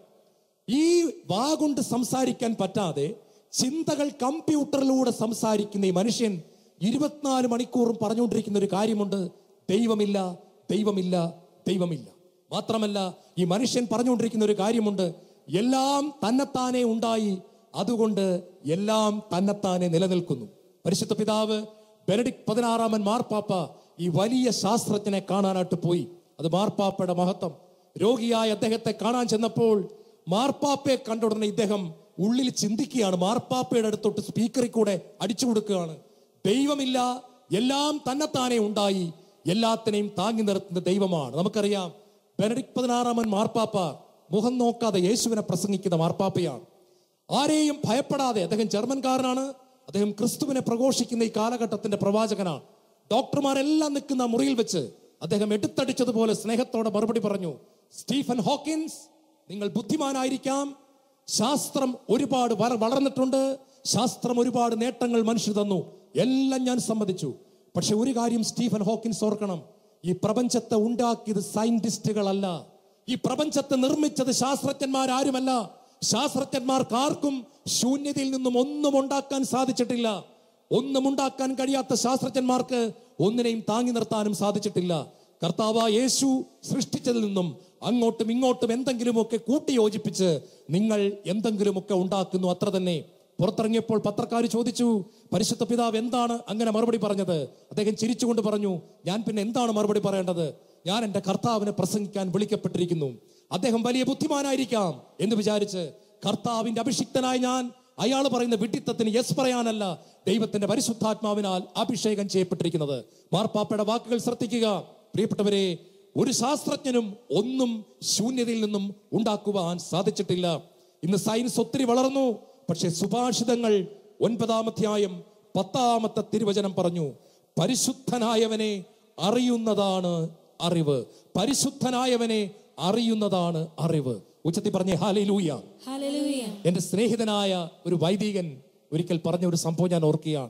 Speaker 1: ഈ വാ കൊണ്ട് സംസാരിക്കാൻ പറ്റാതെ ചിന്തകൾ കമ്പ്യൂട്ടറിലൂടെ സംസാരിക്കുന്ന ഈ മനുഷ്യൻ ഇരുപത്തിനാല് മണിക്കൂറും പറഞ്ഞുകൊണ്ടിരിക്കുന്ന ഒരു കാര്യമുണ്ട് ദൈവമില്ല ദൈവമില്ല ദൈവമില്ല മാത്രമല്ല ഈ മനുഷ്യൻ പറഞ്ഞുകൊണ്ടിരിക്കുന്ന ഒരു കാര്യമുണ്ട് എല്ലാം തന്നെത്താനെ ഉണ്ടായി അതുകൊണ്ട് എല്ലാം തന്നെത്താനെ നിലനിൽക്കുന്നു പരിശുദ്ധ പിതാവ് ബെനഡിക് പതിനാറാമൻ മാർപ്പാപ്പ ഈ വലിയ ശാസ്ത്രജ്ഞനെ കാണാനായിട്ട് പോയി അത് മാർപ്പാപ്പയുടെ മഹത്വം രോഗിയായ അദ്ദേഹത്തെ കാണാൻ ചെന്നപ്പോൾ മാർപ്പാപ്പയെ കണ്ട ഉടനെ ഇദ്ദേഹം ഉള്ളിൽ ചിന്തിക്കുകയാണ് മാർപ്പാപ്പയുടെ അടുത്തോട്ട് സ്പീക്കറിൽ കൂടെ അടിച്ചു കൊടുക്കുകയാണ് ദൈവമില്ല എല്ലാം തന്നെത്താനെ ഉണ്ടായി എല്ലാത്തിനെയും താങ്ങി നിർത്തുന്ന ദൈവമാണ് നമുക്കറിയാം ബെനഡിക് പതിനാറാമൻ മാർപ്പാപ്പ മുഖം നോക്കാതെ യേശുവിനെ പ്രസംഗിക്കുന്ന മാർപ്പാപ്പയാണ് ആരെയും ഭയപ്പെടാതെ അദ്ദേഹം ജർമ്മൻകാരനാണ് അദ്ദേഹം ക്രിസ്തുവിനെ പ്രഘോഷിക്കുന്ന ഈ കാലഘട്ടത്തിന്റെ പ്രവാചകനാണ് ഡോക്ടർമാരെല്ലാം നിൽക്കുന്ന മുറിയിൽ വെച്ച് അദ്ദേഹം എടുത്തടിച്ചതുപോലെ സ്നേഹത്തോടെ മറുപടി പറഞ്ഞു സ്റ്റീഫൻ ഹോക്കിൻസ് നിങ്ങൾ ബുദ്ധിമാനായിരിക്കാം ശാസ്ത്രം ഒരുപാട് വള- വളർന്നിട്ടുണ്ട് ശാസ്ത്രം ഒരുപാട് നേട്ടങ്ങൾ മനുഷ്യർ തന്നു എല്ലാം ഞാൻ സമ്മതിച്ചു പക്ഷെ ഒരു കാര്യം സ്റ്റീഫൻ ഹോക്കിൻസ് ഓർക്കണം ഈ പ്രപഞ്ചത്തെ ഉണ്ടാക്കിയത് സയന്റിസ്റ്റുകളല്ല ഈ പ്രപഞ്ചത്തെ നിർമ്മിച്ചത് ശാസ്ത്രജ്ഞന്മാരാരുമല്ല ശാസ്ത്രജ്ഞന്മാർക്ക് ആർക്കും ശൂന്യതയിൽ നിന്നും ഒന്നും ഉണ്ടാക്കാൻ സാധിച്ചിട്ടില്ല ഒന്നും ഉണ്ടാക്കാൻ കഴിയാത്ത ശാസ്ത്രജ്ഞന്മാർക്ക് ഒന്നിനെയും താങ്ങി നിർത്താനും സാധിച്ചിട്ടില്ല കർത്താവ് യേശു സൃഷ്ടിച്ചതിൽ നിന്നും അങ്ങോട്ടും ഇങ്ങോട്ടും എന്തെങ്കിലുമൊക്കെ കൂട്ടിയോജിപ്പിച്ച് നിങ്ങൾ എന്തെങ്കിലുമൊക്കെ ഉണ്ടാക്കുന്നു അത്ര തന്നെ പുറത്തിറങ്ങിയപ്പോൾ പത്രക്കാർ ചോദിച്ചു പരിശുദ്ധ പിതാവ് എന്താണ് അങ്ങനെ മറുപടി പറഞ്ഞത് അദ്ദേഹം ചിരിച്ചുകൊണ്ട് പറഞ്ഞു ഞാൻ പിന്നെ എന്താണ് മറുപടി പറയേണ്ടത് ഞാൻ എൻ്റെ കർത്താവിനെ പ്രസംഗിക്കാൻ വിളിക്കപ്പെട്ടിരിക്കുന്നു അദ്ദേഹം വലിയ ബുദ്ധിമാനായിരിക്കാം എന്ന് വിചാരിച്ച് കർത്താവിന്റെ അഭിഷിക്തനായ ഞാൻ അയാൾ പറയുന്ന വിഡിത്തത്തിന് യെസ് പറയാനല്ല ദൈവത്തിന്റെ പരിശുദ്ധാത്മാവിനാൽ അഭിഷേകം ചെയ്യപ്പെട്ടിരിക്കുന്നത് മാർപ്പാപ്പയുടെ വാക്കുകൾ ശ്രദ്ധിക്കുക പ്രിയപ്പെട്ടവരെ ഒരു ശാസ്ത്രജ്ഞനും ഒന്നും ശൂന്യതയിൽ നിന്നും ഉണ്ടാക്കുവാൻ സാധിച്ചിട്ടില്ല ഇന്ന് സയൻസ് ഒത്തിരി വളർന്നു പക്ഷെ സുഭാഷിതങ്ങൾ ഒൻപതാമധ്യായം പത്താമത്തെ തിരുവചനം പറഞ്ഞു പരിശുദ്ധനായവനെ അറിയുന്നതാണ് അറിവ് പരിശുദ്ധനായവനെ അറിയുന്നതാണ് അറിവ് ഉച്ചത്തി പറഞ്ഞേ ഹാലയിലൂയ
Speaker 2: Hallelujah.
Speaker 1: എന്റെ സ്നേഹിതനായ ഒരു വൈദികൻ ഒരിക്കൽ പറഞ്ഞ ഒരു സംഭവം ഞാൻ ഓർക്കുകയാണ്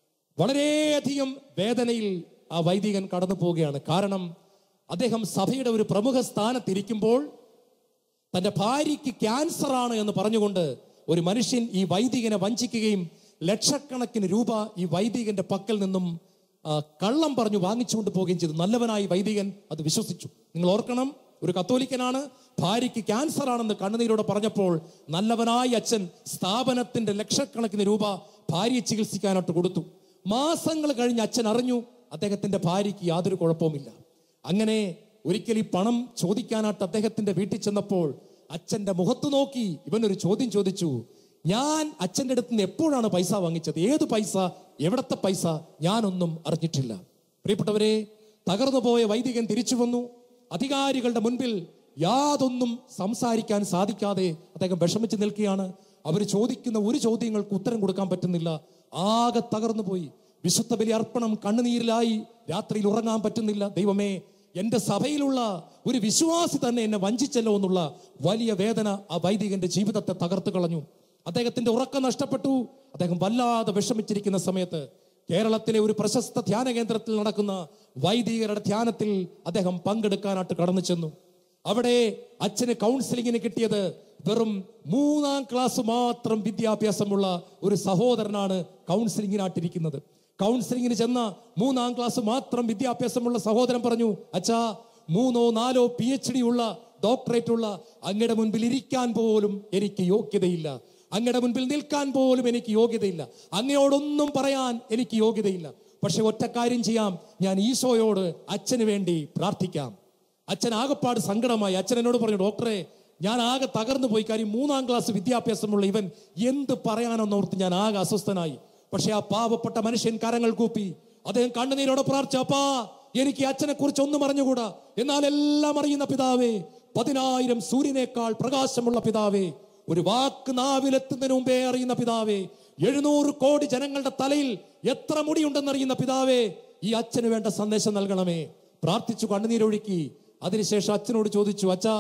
Speaker 1: വളരെയധികം വേദനയിൽ ആ വൈദികൻ കടന്നു പോവുകയാണ് കാരണം അദ്ദേഹം സഭയുടെ ഒരു പ്രമുഖ സ്ഥാനത്തിരിക്കുമ്പോൾ തന്റെ ഭാര്യയ്ക്ക് ക്യാൻസർ ആണ് എന്ന് പറഞ്ഞുകൊണ്ട് ഒരു മനുഷ്യൻ ഈ വൈദികനെ വഞ്ചിക്കുകയും ലക്ഷക്കണക്കിന് രൂപ ഈ വൈദികന്റെ പക്കൽ നിന്നും ആ, കള്ളം പറഞ്ഞു വാങ്ങിച്ചുകൊണ്ട് പോവുകയും ചെയ്തു നല്ലവനായി വൈദികൻ അത് വിശ്വസിച്ചു നിങ്ങൾ ഓർക്കണം ഒരു കത്തോലിക്കനാണ് ഭാര്യയ്ക്ക് ക്യാൻസർ ആണെന്ന് കണ്ണുനീരോടെ പറഞ്ഞപ്പോൾ നല്ലവനായ അച്ഛൻ സ്ഥാപനത്തിന്റെ ലക്ഷക്കണക്കിന് രൂപ ഭാര്യയെ ചികിത്സിക്കാനായിട്ട് കൊടുത്തു മാസങ്ങൾ കഴിഞ്ഞ് അച്ഛൻ അറിഞ്ഞു അദ്ദേഹത്തിന്റെ ഭാര്യയ്ക്ക് യാതൊരു കുഴപ്പവുമില്ല അങ്ങനെ ഒരിക്കൽ ഈ പണം ചോദിക്കാനായിട്ട് അദ്ദേഹത്തിന്റെ വീട്ടിൽ ചെന്നപ്പോൾ അച്ഛന്റെ മുഖത്ത് നോക്കി ഇവനൊരു ചോദ്യം ചോദിച്ചു ഞാൻ അച്ഛന്റെ അടുത്ത് നിന്ന് എപ്പോഴാണ് പൈസ വാങ്ങിച്ചത് ഏത് പൈസ എവിടത്തെ പൈസ ഞാനൊന്നും അറിഞ്ഞിട്ടില്ല പ്രിയപ്പെട്ടവരെ തകർന്നു പോയ വൈദികൻ തിരിച്ചു വന്നു അധികാരികളുടെ മുൻപിൽ യാതൊന്നും സംസാരിക്കാൻ സാധിക്കാതെ അദ്ദേഹം വിഷമിച്ച് നിൽക്കുകയാണ് അവർ ചോദിക്കുന്ന ഒരു ചോദ്യങ്ങൾക്ക് ഉത്തരം കൊടുക്കാൻ പറ്റുന്നില്ല ആകെ തകർന്നു പോയി വിശുദ്ധ ബലി അർപ്പണം കണ്ണുനീരിലായി രാത്രിയിൽ ഉറങ്ങാൻ പറ്റുന്നില്ല ദൈവമേ എന്റെ സഭയിലുള്ള ഒരു വിശ്വാസി തന്നെ എന്നെ വഞ്ചിച്ചല്ലോ എന്നുള്ള വലിയ വേദന ആ വൈദികന്റെ ജീവിതത്തെ തകർത്തു കളഞ്ഞു അദ്ദേഹത്തിന്റെ ഉറക്കം നഷ്ടപ്പെട്ടു അദ്ദേഹം വല്ലാതെ വിഷമിച്ചിരിക്കുന്ന സമയത്ത് കേരളത്തിലെ ഒരു പ്രശസ്ത ധ്യാന കേന്ദ്രത്തിൽ നടക്കുന്ന വൈദികരുടെ ധ്യാനത്തിൽ അദ്ദേഹം പങ്കെടുക്കാനായിട്ട് കടന്നു ചെന്നു അവിടെ അച്ഛന് കൗൺസിലിങ്ങിന് കിട്ടിയത് വെറും മൂന്നാം ക്ലാസ് മാത്രം വിദ്യാഭ്യാസമുള്ള ഒരു സഹോദരനാണ് കൗൺസിലിങ്ങിനായിട്ടിരിക്കുന്നത് കൗൺസിലിങ്ങിന് ചെന്ന മൂന്നാം ക്ലാസ് മാത്രം വിദ്യാഭ്യാസമുള്ള സഹോദരൻ പറഞ്ഞു അച്ഛാ മൂന്നോ നാലോ പി എച്ച് ഡി ഉള്ള ഡോക്ടറേറ്റ് ഉള്ള അങ്ങയുടെ മുൻപിൽ ഇരിക്കാൻ പോലും എനിക്ക് യോഗ്യതയില്ല അങ്ങയുടെ മുൻപിൽ നിൽക്കാൻ പോലും എനിക്ക് യോഗ്യതയില്ല അങ്ങയോടൊന്നും പറയാൻ എനിക്ക് യോഗ്യതയില്ല പക്ഷെ ഒറ്റ കാര്യം ചെയ്യാം ഞാൻ ഈശോയോട് അച്ഛന് വേണ്ടി പ്രാർത്ഥിക്കാം അച്ഛൻ ആകപ്പാട് സങ്കടമായി അച്ഛൻ എന്നോട് പറഞ്ഞു ഡോക്ടറെ ഞാൻ ആകെ തകർന്നു പോയി കാര്യം മൂന്നാം ക്ലാസ് വിദ്യാഭ്യാസമുള്ള ഇവൻ എന്ത് പറയാനെന്നോർത്ത് ഞാൻ ആകെ അസ്വസ്ഥനായി പക്ഷെ ആ പാവപ്പെട്ട മനുഷ്യൻ കരങ്ങൾ കൂപ്പി അദ്ദേഹം കണ്ണുനീരോടെ പ്രാർത്ഥിച്ചു അപ്പാ എനിക്ക് അച്ഛനെ കുറിച്ച് ഒന്നും അറിഞ്ഞുകൂടാ എന്നാൽ എല്ലാം അറിയുന്ന പിതാവേ പതിനായിരം സൂര്യനേക്കാൾ പ്രകാശമുള്ള പിതാവേ ഒരു വാക്ക് നാവിലെത്തുന്നതിന് മുമ്പേ അറിയുന്ന പിതാവേ എഴുന്നൂറ് കോടി ജനങ്ങളുടെ തലയിൽ എത്ര മുടിയുണ്ടെന്നറിയുന്ന പിതാവേ ഈ അച്ഛന് വേണ്ട സന്ദേശം നൽകണമേ പ്രാർത്ഥിച്ചു കണ്ണുനീരൊഴുക്കി അതിനുശേഷം അച്ഛനോട് ചോദിച്ചു അച്ഛാ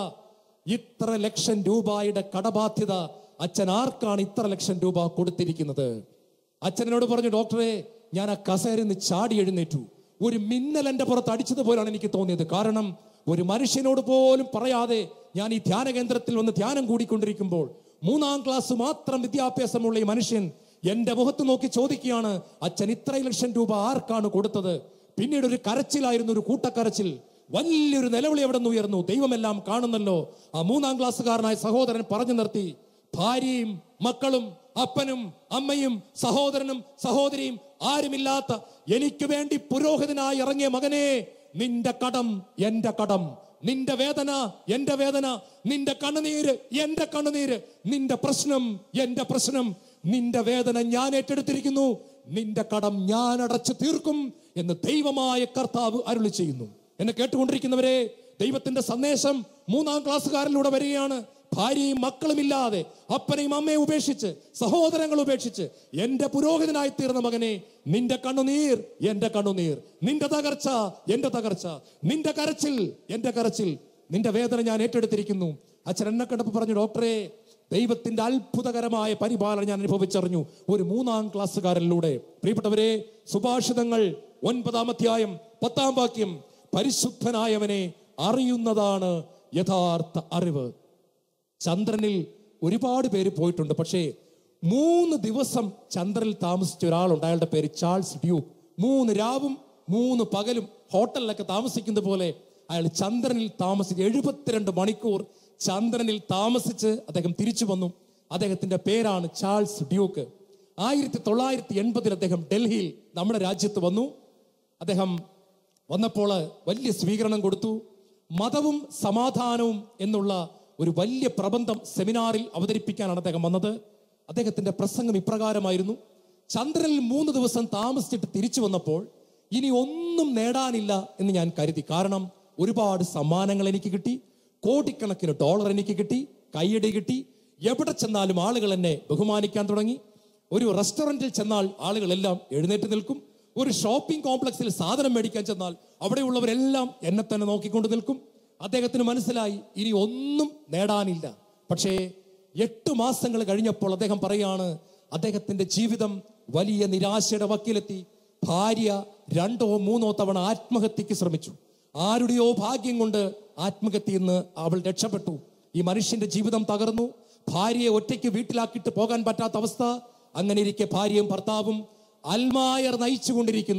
Speaker 1: ഇത്ര ലക്ഷം രൂപയുടെ കടബാധ്യത അച്ഛൻ ആർക്കാണ് ഇത്ര ലക്ഷം രൂപ കൊടുത്തിരിക്കുന്നത് അച്ഛനോട് പറഞ്ഞു ഡോക്ടറെ ഞാൻ ആ കസേരയിൽ നിന്ന് ചാടി എഴുന്നേറ്റു ഒരു മിന്നൽ എന്റെ പുറത്ത് അടിച്ചതുപോലാണ് എനിക്ക് തോന്നിയത് കാരണം ഒരു മനുഷ്യനോട് പോലും പറയാതെ ഞാൻ ഈ ധ്യാന കേന്ദ്രത്തിൽ വന്ന് ധ്യാനം കൂടിക്കൊണ്ടിരിക്കുമ്പോൾ മൂന്നാം ക്ലാസ് മാത്രം വിദ്യാഭ്യാസമുള്ള ഈ മനുഷ്യൻ എന്റെ മുഖത്ത് നോക്കി ചോദിക്കുകയാണ് അച്ഛൻ ഇത്ര ലക്ഷം രൂപ ആർക്കാണ് കൊടുത്തത് പിന്നീട് ഒരു കരച്ചിലായിരുന്നു ഒരു കൂട്ടക്കരച്ചിൽ വലിയൊരു നിലവിളി എവിടെ നിന്ന് ഉയർന്നു ദൈവമെല്ലാം കാണുന്നല്ലോ ആ മൂന്നാം ക്ലാസ്സുകാരനായ സഹോദരൻ പറഞ്ഞു നിർത്തി ഭാര്യയും മക്കളും അപ്പനും അമ്മയും സഹോദരനും സഹോദരിയും ആരുമില്ലാത്ത എനിക്ക് വേണ്ടി പുരോഹിതനായി ഇറങ്ങിയ മകനെ നിന്റെ കടം എന്റെ കടം നിന്റെ വേദന എന്റെ വേദന നിന്റെ കണ്ണുനീര് എന്റെ കണ്ണുനീര് നിന്റെ പ്രശ്നം എന്റെ പ്രശ്നം നിന്റെ വേദന ഞാൻ ഏറ്റെടുത്തിരിക്കുന്നു നിന്റെ കടം ഞാൻ അടച്ചു തീർക്കും എന്ന് ദൈവമായ കർത്താവ് അരുളി ചെയ്യുന്നു എന്നെ കേട്ടുകൊണ്ടിരിക്കുന്നവരെ ദൈവത്തിന്റെ സന്ദേശം മൂന്നാം ക്ലാസ്സുകാരിലൂടെ വരികയാണ് ഭാര്യയും മക്കളും ഇല്ലാതെ അപ്പനെയും അമ്മയും ഉപേക്ഷിച്ച് സഹോദരങ്ങൾ ഉപേക്ഷിച്ച് എന്റെ പുരോഹിതനായി തീർന്ന മകനെ നിന്റെ കണ്ണുനീർ എന്റെ കണ്ണുനീർ നിന്റെ തകർച്ച എന്റെ തകർച്ച നിന്റെ കരച്ചിൽ എന്റെ കരച്ചിൽ നിന്റെ വേദന ഞാൻ ഏറ്റെടുത്തിരിക്കുന്നു അച്ഛൻ എന്നെ കണ്ടപ്പോൾ പറഞ്ഞു ഡോക്ടറെ ദൈവത്തിന്റെ അത്ഭുതകരമായ പരിപാലനം ഞാൻ അനുഭവിച്ചറിഞ്ഞു ഒരു മൂന്നാം ക്ലാസ്സുകാരിലൂടെ പ്രിയപ്പെട്ടവരെ സുഭാഷിതങ്ങൾ ഒൻപതാം അധ്യായം പത്താം വാക്യം പരിശുദ്ധനായവനെ അറിയുന്നതാണ് യഥാർത്ഥ അറിവ് ചന്ദ്രനിൽ ഒരുപാട് പേര് പോയിട്ടുണ്ട് പക്ഷേ മൂന്ന് ദിവസം ചന്ദ്രനിൽ താമസിച്ച ഒരാളുണ്ട് അയാളുടെ പേര് ചാൾസ് ഡ്യൂക്ക് മൂന്ന് രാവും മൂന്ന് പകലും ഹോട്ടലിലൊക്കെ താമസിക്കുന്ന പോലെ അയാൾ ചന്ദ്രനിൽ താമസിച്ച് എഴുപത്തിരണ്ട് മണിക്കൂർ ചന്ദ്രനിൽ താമസിച്ച് അദ്ദേഹം തിരിച്ചു വന്നു അദ്ദേഹത്തിന്റെ പേരാണ് ചാൾസ് ഡ്യൂക്ക് ആയിരത്തി തൊള്ളായിരത്തി എൺപതിൽ അദ്ദേഹം ഡൽഹിയിൽ നമ്മുടെ രാജ്യത്ത് വന്നു അദ്ദേഹം വന്നപ്പോൾ വലിയ സ്വീകരണം കൊടുത്തു മതവും സമാധാനവും എന്നുള്ള ഒരു വലിയ പ്രബന്ധം സെമിനാറിൽ അവതരിപ്പിക്കാനാണ് അദ്ദേഹം വന്നത് അദ്ദേഹത്തിന്റെ പ്രസംഗം ഇപ്രകാരമായിരുന്നു ചന്ദ്രനിൽ മൂന്ന് ദിവസം താമസിച്ചിട്ട് തിരിച്ചു വന്നപ്പോൾ ഇനി ഒന്നും നേടാനില്ല എന്ന് ഞാൻ കരുതി കാരണം ഒരുപാട് സമ്മാനങ്ങൾ എനിക്ക് കിട്ടി കോടിക്കണക്കിന് ഡോളർ എനിക്ക് കിട്ടി കൈയടി കിട്ടി എവിടെ ചെന്നാലും ആളുകൾ എന്നെ ബഹുമാനിക്കാൻ തുടങ്ങി ഒരു റെസ്റ്റോറന്റിൽ ചെന്നാൽ ആളുകളെല്ലാം എഴുന്നേറ്റ് നിൽക്കും ഒരു ഷോപ്പിംഗ് കോംപ്ലക്സിൽ സാധനം മേടിക്കാൻ ചെന്നാൽ അവിടെയുള്ളവരെല്ലാം എന്നെ തന്നെ നോക്കിക്കൊണ്ട് നിൽക്കും അദ്ദേഹത്തിന് മനസ്സിലായി ഇനി ഒന്നും നേടാനില്ല പക്ഷേ എട്ട് മാസങ്ങൾ കഴിഞ്ഞപ്പോൾ അദ്ദേഹം പറയാണ് അദ്ദേഹത്തിന്റെ ജീവിതം വലിയ നിരാശയുടെ വക്കിലെത്തി ഭാര്യ രണ്ടോ മൂന്നോ തവണ ആത്മഹത്യക്ക് ശ്രമിച്ചു ആരുടെയോ ഭാഗ്യം കൊണ്ട് ആത്മഹത്യയിൽ നിന്ന് അവൾ രക്ഷപ്പെട്ടു ഈ മനുഷ്യന്റെ ജീവിതം തകർന്നു ഭാര്യയെ ഒറ്റയ്ക്ക് വീട്ടിലാക്കിയിട്ട് പോകാൻ പറ്റാത്ത അവസ്ഥ അങ്ങനെ ഇരിക്കെ ഭാര്യയും ഭർത്താവും അൽമായർ നയിച്ചുകൊണ്ടിരിക്കുന്ന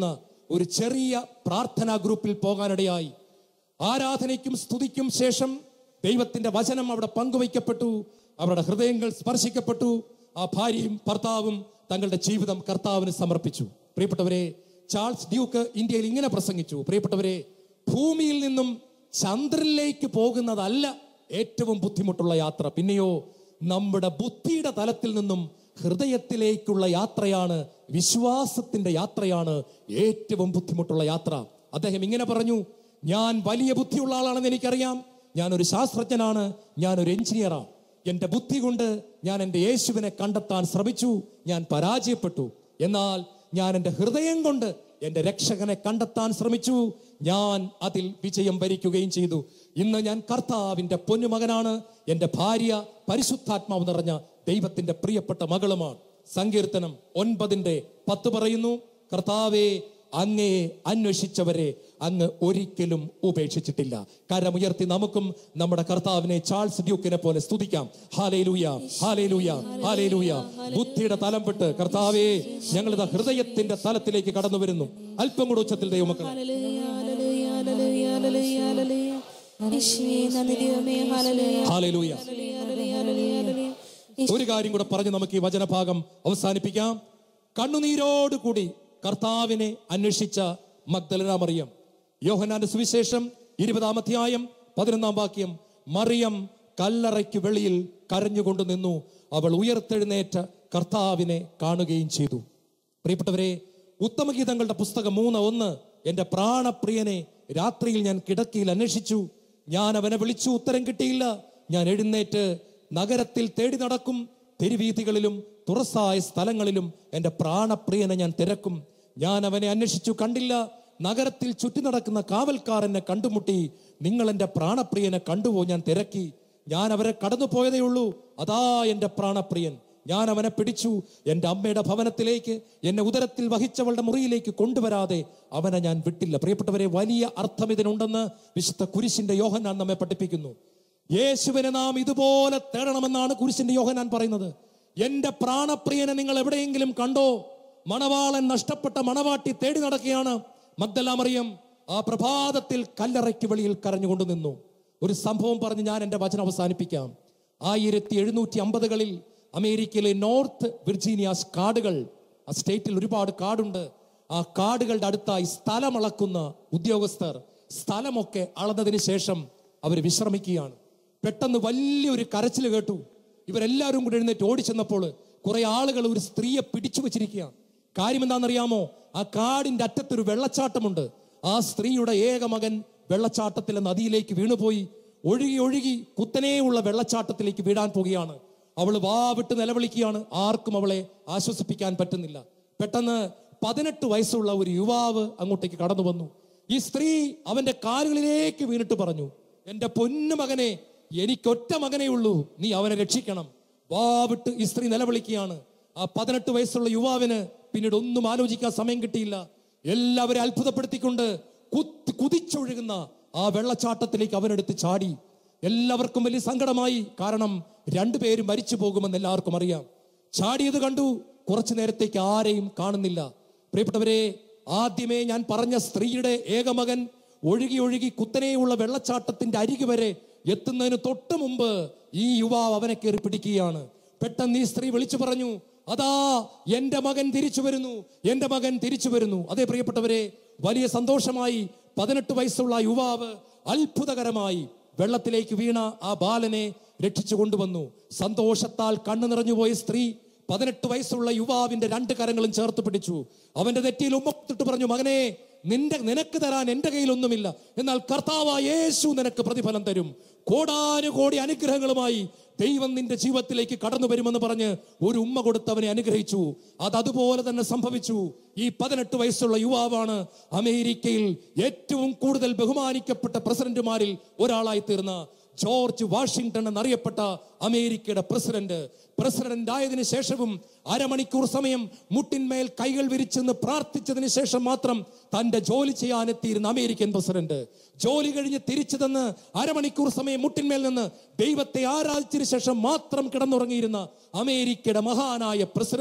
Speaker 1: ഒരു ചെറിയ പ്രാർത്ഥനാ ഗ്രൂപ്പിൽ പോകാനിടയായി ആരാധനയ്ക്കും സ്തുതിക്കും ശേഷം ദൈവത്തിന്റെ വചനം അവിടെ പങ്കുവയ്ക്കപ്പെട്ടു അവരുടെ ഹൃദയങ്ങൾ സ്പർശിക്കപ്പെട്ടു ആ ഭാര്യയും ഭർത്താവും തങ്ങളുടെ ജീവിതം കർത്താവിന് സമർപ്പിച്ചു പ്രിയപ്പെട്ടവരെ ചാൾസ് ഡ്യൂക്ക് ഇന്ത്യയിൽ ഇങ്ങനെ പ്രസംഗിച്ചു പ്രിയപ്പെട്ടവരെ ഭൂമിയിൽ നിന്നും ചന്ദ്രനിലേക്ക് പോകുന്നതല്ല ഏറ്റവും ബുദ്ധിമുട്ടുള്ള യാത്ര പിന്നെയോ നമ്മുടെ ബുദ്ധിയുടെ തലത്തിൽ നിന്നും ഹൃദയത്തിലേക്കുള്ള യാത്രയാണ് വിശ്വാസത്തിന്റെ യാത്രയാണ് ഏറ്റവും ബുദ്ധിമുട്ടുള്ള യാത്ര അദ്ദേഹം ഇങ്ങനെ പറഞ്ഞു ഞാൻ വലിയ ബുദ്ധിയുള്ള ആളാണെന്ന് എനിക്കറിയാം ഞാനൊരു ശാസ്ത്രജ്ഞനാണ് ഞാനൊരു എഞ്ചിനീയറാണ് എന്റെ ബുദ്ധി കൊണ്ട് ഞാൻ എൻ്റെ യേശുവിനെ കണ്ടെത്താൻ ശ്രമിച്ചു ഞാൻ പരാജയപ്പെട്ടു എന്നാൽ ഞാൻ എൻ്റെ ഹൃദയം കൊണ്ട് എൻ്റെ രക്ഷകനെ കണ്ടെത്താൻ ശ്രമിച്ചു ഞാൻ അതിൽ വിജയം വരിക്കുകയും ചെയ്തു ഇന്ന് ഞാൻ കർത്താവിൻ്റെ പൊന്നുമകനാണ് എൻ്റെ ഭാര്യ പരിശുദ്ധാത്മാവ് നിറഞ്ഞ ദൈവത്തിന്റെ പ്രിയപ്പെട്ട മകളുമാണ് സങ്കീർത്തനം ഒൻപതിന്റെ പത്ത് പറയുന്നു കർത്താവെ അങ്ങയെ അന്വേഷിച്ചവരെ അങ്ങ് ഒരിക്കലും ഉപേക്ഷിച്ചിട്ടില്ല കരമുയർത്തി നമുക്കും നമ്മുടെ കർത്താവിനെ ചാൾസ് ഡ്യൂക്കിനെ പോലെ സ്തുതിക്കാം ഹാലേലൂയ ഹാലേലൂയ ഹാലേലൂയ ബുദ്ധിയുടെ തലം വിട്ട് കർത്താവെ ഞങ്ങളിത് ഹൃദയത്തിന്റെ തലത്തിലേക്ക് കടന്നു വരുന്നു അല്പം കൂടെ ഉച്ചത്തിൽ ദൈവമക്കൾ
Speaker 2: hallelujah, hallelujah, hallelujah, hallelujah, hallelujah. യേശുവേ, നന്ദി ദൈവമേ, hallelujah,
Speaker 1: hallelujah
Speaker 2: hallelujah, hallelujah, hallelujah, hallelujah.
Speaker 1: ഒരു കാര്യം കൂടെ പറഞ്ഞ് നമുക്ക് ഈ വചനഭാഗം അവസാനിപ്പിക്കാം കണ്ണുനീരോട് കൂടി കർത്താവിനെ അന്വേഷിച്ച മഗ്ദലന മറിയം യോഹനാന്റെ സുവിശേഷം ഇരുപതാം അധ്യായം പതിനൊന്നാം വാക്യം മറിയം കല്ലറയ്ക്ക് വെളിയിൽ കരഞ്ഞുകൊണ്ട് നിന്നു അവൾ ഉയർത്തെഴുന്നേറ്റ കർത്താവിനെ കാണുകയും ചെയ്തു പ്രിയപ്പെട്ടവരെ ഉത്തമഗീതങ്ങളുടെ പുസ്തകം മൂന്ന് ഒന്ന് എന്റെ പ്രാണപ്രിയനെ രാത്രിയിൽ ഞാൻ കിടക്കയിൽ അന്വേഷിച്ചു ഞാൻ അവനെ വിളിച്ചു ഉത്തരം കിട്ടിയില്ല ഞാൻ എഴുന്നേറ്റ് നഗരത്തിൽ തേടി നടക്കും തെരുവീഥികളിലും തുറസായ സ്ഥലങ്ങളിലും എൻ്റെ പ്രാണപ്രിയനെ ഞാൻ തിരക്കും ഞാൻ അവനെ അന്വേഷിച്ചു കണ്ടില്ല നഗരത്തിൽ ചുറ്റി നടക്കുന്ന കാവൽക്കാർ എന്നെ കണ്ടുമുട്ടി നിങ്ങൾ എൻ്റെ പ്രാണപ്രിയനെ കണ്ടുപോ ഞാൻ തിരക്കി ഞാൻ അവരെ കടന്നു പോയതേ ഉള്ളൂ അതാ എൻ്റെ പ്രാണപ്രിയൻ ഞാൻ അവനെ പിടിച്ചു എൻ്റെ അമ്മയുടെ ഭവനത്തിലേക്ക് എന്നെ ഉദരത്തിൽ വഹിച്ചവളുടെ മുറിയിലേക്ക് കൊണ്ടുവരാതെ അവനെ ഞാൻ വിട്ടില്ല പ്രിയപ്പെട്ടവരെ വലിയ അർത്ഥം ഇതിനുണ്ടെന്ന് വിശുദ്ധ കുരിശിന്റെ യോഹനാൻ നമ്മെ പഠിപ്പിക്കുന്നു യേശുവിനെ നാം ഇതുപോലെ തേടണമെന്നാണ് കുരിശിന്റെ യോഹനാൻ പറയുന്നത് എന്റെ പ്രാണപ്രിയനെ നിങ്ങൾ എവിടെയെങ്കിലും കണ്ടോ മണവാളൻ നഷ്ടപ്പെട്ട മണവാട്ടി തേടി നടക്കുകയാണ് മഗ്ദലാമറിയം ആ പ്രഭാതത്തിൽ കല്ലറയ്ക്ക് വെളിയിൽ കരഞ്ഞുകൊണ്ട് നിന്നു ഒരു സംഭവം പറഞ്ഞ് ഞാൻ എൻ്റെ വചനം അവസാനിപ്പിക്കാം ആയിരത്തി എഴുന്നൂറ്റി അമ്പതുകളിൽ അമേരിക്കയിലെ നോർത്ത് വിർജീനിയാസ് കാടുകൾ ആ സ്റ്റേറ്റിൽ ഒരുപാട് കാടുണ്ട് ആ കാടുകളുടെ അടുത്തായി സ്ഥലം അളക്കുന്ന ഉദ്യോഗസ്ഥർ സ്ഥലമൊക്കെ അളന്നതിന് ശേഷം അവർ വിശ്രമിക്കുകയാണ് പെട്ടെന്ന് വലിയൊരു കരച്ചിൽ കേട്ടു ഇവരെല്ലാവരും കൂടി എഴുന്നേറ്റ് ഓടിച്ചെന്നപ്പോൾ കുറെ ആളുകൾ ഒരു സ്ത്രീയെ പിടിച്ചു വെച്ചിരിക്കുകയാണ് കാര്യം എന്താണെന്നറിയാമോ ആ കാടിന്റെ അറ്റത്തൊരു വെള്ളച്ചാട്ടമുണ്ട് ആ സ്ത്രീയുടെ ഏക മകൻ വെള്ളച്ചാട്ടത്തിലെ നദിയിലേക്ക് വീണുപോയി ഒഴുകി ഒഴുകി കുത്തനെയുള്ള വെള്ളച്ചാട്ടത്തിലേക്ക് വീഴാൻ പോകുകയാണ് അവൾ വാവിട്ട് നിലവിളിക്കുകയാണ് ആർക്കും അവളെ ആശ്വസിപ്പിക്കാൻ പറ്റുന്നില്ല പെട്ടെന്ന് പതിനെട്ട് വയസ്സുള്ള ഒരു യുവാവ് അങ്ങോട്ടേക്ക് കടന്നു വന്നു ഈ സ്ത്രീ അവന്റെ കാലുകളിലേക്ക് വീണിട്ട് പറഞ്ഞു എന്റെ പൊന്നു മകനെ എനിക്കൊറ്റ മകനേ ഉള്ളൂ നീ അവനെ രക്ഷിക്കണം വാവിട്ട് ഈ സ്ത്രീ നിലവിളിക്കുകയാണ് ആ പതിനെട്ട് വയസ്സുള്ള യുവാവിന് പിന്നീട് ഒന്നും ആലോചിക്കാൻ സമയം കിട്ടിയില്ല എല്ലാവരും അത്ഭുതപ്പെടുത്തിക്കൊണ്ട് കുത്തി കുതിച്ചൊഴുകുന്ന ആ വെള്ളച്ചാട്ടത്തിലേക്ക് അവനെടുത്ത് ചാടി എല്ലാവർക്കും വലിയ സങ്കടമായി കാരണം രണ്ടുപേരും മരിച്ചു പോകുമെന്ന് എല്ലാവർക്കും അറിയാം ചാടിയത് കണ്ടു കുറച്ചു നേരത്തേക്ക് ആരെയും കാണുന്നില്ല പ്രിയപ്പെട്ടവരെ ആദ്യമേ ഞാൻ പറഞ്ഞ സ്ത്രീയുടെ ഏകമകൻ ഒഴുകി ഒഴുകി കുത്തനെയുള്ള വെള്ളച്ചാട്ടത്തിന്റെ അരികു വരെ എത്തുന്നതിന് തൊട്ട് മുമ്പ് ഈ യുവാവ് അവനെ കയറി പിടിക്കുകയാണ് പെട്ടെന്ന് ഈ സ്ത്രീ വിളിച്ചു പറഞ്ഞു അതാ എന്റെ മകൻ തിരിച്ചു വരുന്നു എന്റെ മകൻ തിരിച്ചു വരുന്നു അതേ പ്രിയപ്പെട്ടവരെ വലിയ സന്തോഷമായി പതിനെട്ട് വയസ്സുള്ള ആ യുവാവ് അത്ഭുതകരമായി വെള്ളത്തിലേക്ക് വീണ ആ ബാലനെ രക്ഷിച്ചു കൊണ്ടുവന്നു സന്തോഷത്താൽ കണ്ണു നിറഞ്ഞുപോയ സ്ത്രീ പതിനെട്ട് വയസ്സുള്ള യുവാവിന്റെ രണ്ട് കരങ്ങളും ചേർത്ത് പിടിച്ചു അവന്റെ നെറ്റിയിൽ ഉമ്മത്തിട്ട് പറഞ്ഞു മകനെ നിന്റെ നിനക്ക് തരാൻ എന്റെ കയ്യിലൊന്നുമില്ല എന്നാൽ കർത്താവ് യേശു നിനക്ക് പ്രതിഫലം തരും കോടാനുകോടി അനുഗ്രഹങ്ങളുമായി ദൈവം നിന്റെ ജീവിതത്തിലേക്ക് കടന്നു വരുമെന്ന് പറഞ്ഞ് ഒരു ഉമ്മ കൊടുത്തവനെ അനുഗ്രഹിച്ചു അത് അതുപോലെ തന്നെ സംഭവിച്ചു ഈ പതിനെട്ട് വയസ്സുള്ള യുവാവാണ് അമേരിക്കയിൽ ഏറ്റവും കൂടുതൽ ബഹുമാനിക്കപ്പെട്ട പ്രസിഡന്റുമാരിൽ ഒരാളായി തീർന്ന ജോർജ് വാഷിംഗ്ടൺ എന്നറിയപ്പെട്ട അമേരിക്കയുടെ പ്രസിഡന്റ് പ്രസിഡന്റ് ആയതിനു ശേഷവും അരമണിക്കൂർ സമയം മുട്ടിന്മേൽ കൈകൾ വിരിച്ചെന്ന് പ്രാർത്ഥിച്ചതിന് ശേഷം മാത്രം തന്റെ ജോലി ചെയ്യാനെത്തിയിരുന്ന അമേരിക്കൻ പ്രസിഡന്റ് ജോലി കഴിഞ്ഞ് തിരിച്ചു തന്ന് അരമണിക്കൂർ സമയം മുട്ടിന്മേൽ നിന്ന് ദൈവത്തെ ആരാധിച്ചതിന് ശേഷം മാത്രം കിടന്നുറങ്ങിയിരുന്ന അമേരിക്കയുടെ മഹാനായ പ്രസിഡന്റ്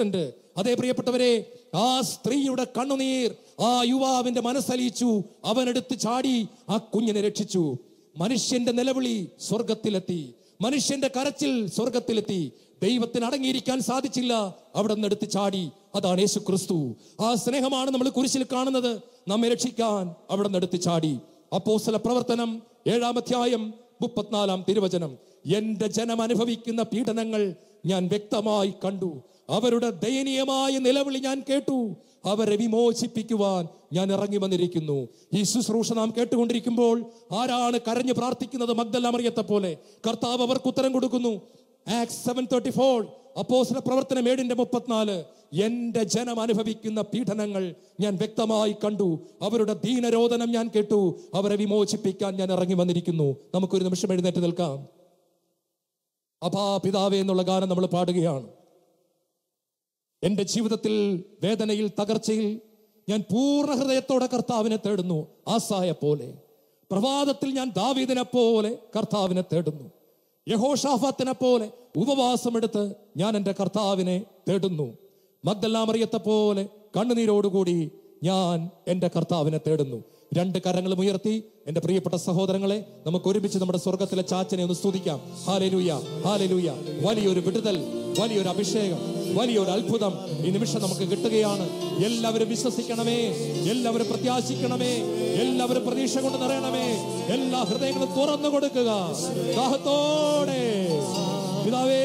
Speaker 1: അതേ പ്രിയപ്പെട്ടവരെ ആ സ്ത്രീയുടെ കണ്ണുനീർ ആ യുവാവിന്റെ മനസ്സലിയിച്ചു അവനെടുത്ത് ചാടി ആ കുഞ്ഞിനെ രക്ഷിച്ചു മനുഷ്യന്റെ നിലവിളി സ്വർഗത്തിലെത്തി മനുഷ്യന്റെ കരച്ചിൽ സ്വർഗത്തിലെത്തി ദൈവത്തിന് അടങ്ങിയിരിക്കാൻ സാധിച്ചില്ല അവിടെ നിന്ന് എടുത്ത് ചാടി അതാണ് യേശു ക്രിസ്തു ആ സ്നേഹമാണ് നമ്മൾ കുരിശിൽ കാണുന്നത് നമ്മെ രക്ഷിക്കാൻ അവിടെ നിന്ന് എടുത്ത് ചാടി അപ്പോസ്തല പ്രവർത്തനം ഏഴാം അധ്യായം മുപ്പത്തിനാലാം തിരുവചനം എന്റെ ജനം അനുഭവിക്കുന്ന പീഡനങ്ങൾ ഞാൻ വ്യക്തമായി കണ്ടു അവരുടെ ദയനീയമായ നിലവിളി ഞാൻ കേട്ടു അവരെ വിമോചിപ്പിക്കുവാൻ ഞാൻ ഇറങ്ങി വന്നിരിക്കുന്നു ഈ ശുശ്രൂഷ നാം കേട്ടുകൊണ്ടിരിക്കുമ്പോൾ ആരാണ് കരഞ്ഞു പ്രാർത്ഥിക്കുന്നത് മഗ്ദല്ലാമറിയത്തെ പോലെ കർത്താവ് അവർക്ക് ഉത്തരം കൊടുക്കുന്നു ആക്സ് സെവൻ തേർട്ടി ഫോർ അപ്പോസ്തല പ്രവർത്തനം ഏഴിന്റെ മുപ്പത്തിനാല് എന്റെ ജനം അനുഭവിക്കുന്ന പീഡനങ്ങൾ ഞാൻ വ്യക്തമായി കണ്ടു അവരുടെ ദീനരോധനം ഞാൻ കേട്ടു അവരെ വിമോചിപ്പിക്കാൻ ഞാൻ ഇറങ്ങി വന്നിരിക്കുന്നു നമുക്കൊരു നിമിഷം എഴുന്നേറ്റ് നിൽക്കാം അപാ പിതാവേ എന്നുള്ള ഗാനം നമ്മൾ പാടുകയാണ് എന്റെ ജീവിതത്തിൽ വേദനയിൽ തകർച്ചയിൽ ഞാൻ പൂർണ്ണ ഹൃദയത്തോടെ കർത്താവിനെ തേടുന്നു ആസായ പോലെ പ്രഭാതത്തിൽ ഞാൻ ദാവീദിനെ പോലെ കർത്താവിനെ തേടുന്നു യഹോഷാഫത്തിനെ പോലെ ഉപവാസമെടുത്ത് ഞാൻ എൻ്റെ കർത്താവിനെ തേടുന്നു മഗ്ദല്ലാമറിയത്തെ പോലെ കണ്ണുനീരോടുകൂടി ഞാൻ എൻ്റെ കർത്താവിനെ തേടുന്നു രണ്ട് കരങ്ങളും ഉയർത്തി എൻ്റെ പ്രിയപ്പെട്ട സഹോദരങ്ങളെ നമുക്ക് ഒരുമിച്ച് നമ്മുടെ സ്വർഗത്തിലെ ചാച്ചനെ ഒന്ന് സ്തുതിക്കാം ഹാലലൂയ ഹാലലൂയ വലിയൊരു വിടുതൽ വലിയൊരു അഭിഷേകം വലിയൊരു അത്ഭുതം ഈ നിമിഷം നമുക്ക് കിട്ടുകയാണ് എല്ലാവരും വിശ്വസിക്കണമേ എല്ലാവരും പ്രത്യാശിക്കണമേ എല്ലാവരും പ്രതീക്ഷ കൊണ്ട് നിറയണമേ എല്ലാ ഹൃദയങ്ങളും തുറന്നു കൊടുക്കുക ദാഹത്തോടെ പിതാവേ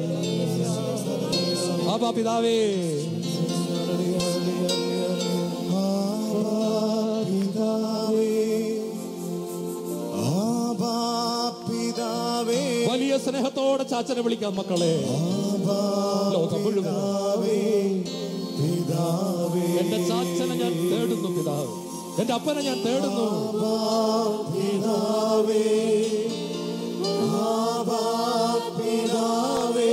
Speaker 1: ആബാ പിതാവേ
Speaker 3: പിതാവേ
Speaker 1: വലിയ സ്നേഹത്തോടെ ചാച്ചനെ വിളിക്കാം മക്കളെ ലോകം മുഴുവൻ
Speaker 3: പിതാവേ
Speaker 1: എന്റെ ചാച്ചനെ ഞാൻ തേടുന്നു പിതാവ് എന്റെ അപ്പനെ ഞാൻ തേടുന്നു
Speaker 3: പിതാവേ ആബാ പിതാവേ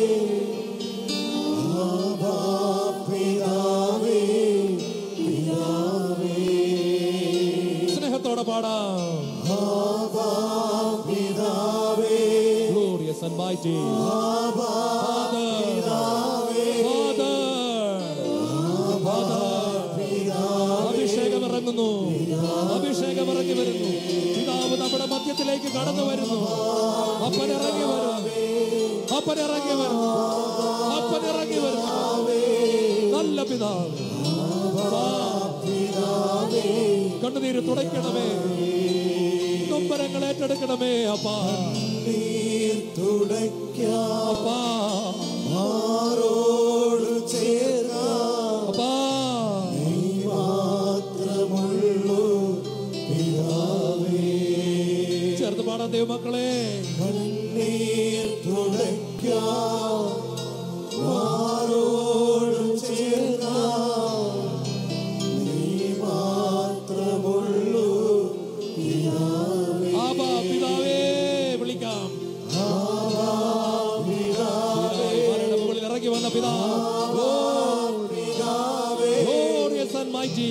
Speaker 3: ആബാ പിതാവേ പിതാവേ
Speaker 1: സ്നേഹത്തോടെ പാടാം
Speaker 3: ആബാ പിതാവേ
Speaker 1: glorious and mighty
Speaker 3: Abba
Speaker 1: Father,
Speaker 3: പിതാവേ
Speaker 1: Father, Father. അഭിഷേകം ഇറങ്ങുന്നു അഭിഷേകം ഇറങ്ങി വരുന്നു പിതാവ് നമ്മുടെ മധ്യത്തിലേക്ക് കടന്നു വരുന്നു അപ്പൻ ഇറങ്ങി വരുന്നു അപ്പൻ ഇറങ്ങി വരുന്നു അപ്പൻ ഇറങ്ങി വരുന്നു നല്ല പിതാവ് ആ, കണ്ണുനീര് തുടയ്ക്കണമേ നൊമ്പരങ്ങൾ ഏറ്റെടുക്കണമേ അപ്പാ
Speaker 3: നീർ തുടയ്ക്കാം
Speaker 1: അപ്പാ
Speaker 3: ആരോട് ചേർക്കാം
Speaker 1: അപ്പാ
Speaker 3: നീ മാത്രമുള്ളൂ പിതാവേ
Speaker 1: ചേർത്ത് പാടാൻ ദൈവമക്കളെ
Speaker 3: കണ്ണീർ തുടയ്ക്കാം ആരോട് ചേർക്കാം നീ മാത്രമുള്ളൂ പിതാവേ
Speaker 1: ആബാ പിതാവേ വിളിക്കാം പിതാവേ, മരണ മുകളിൽ ഇറങ്ങി വന്ന പിതാവ്
Speaker 3: പിതാവേ
Speaker 1: Glorious and mighty.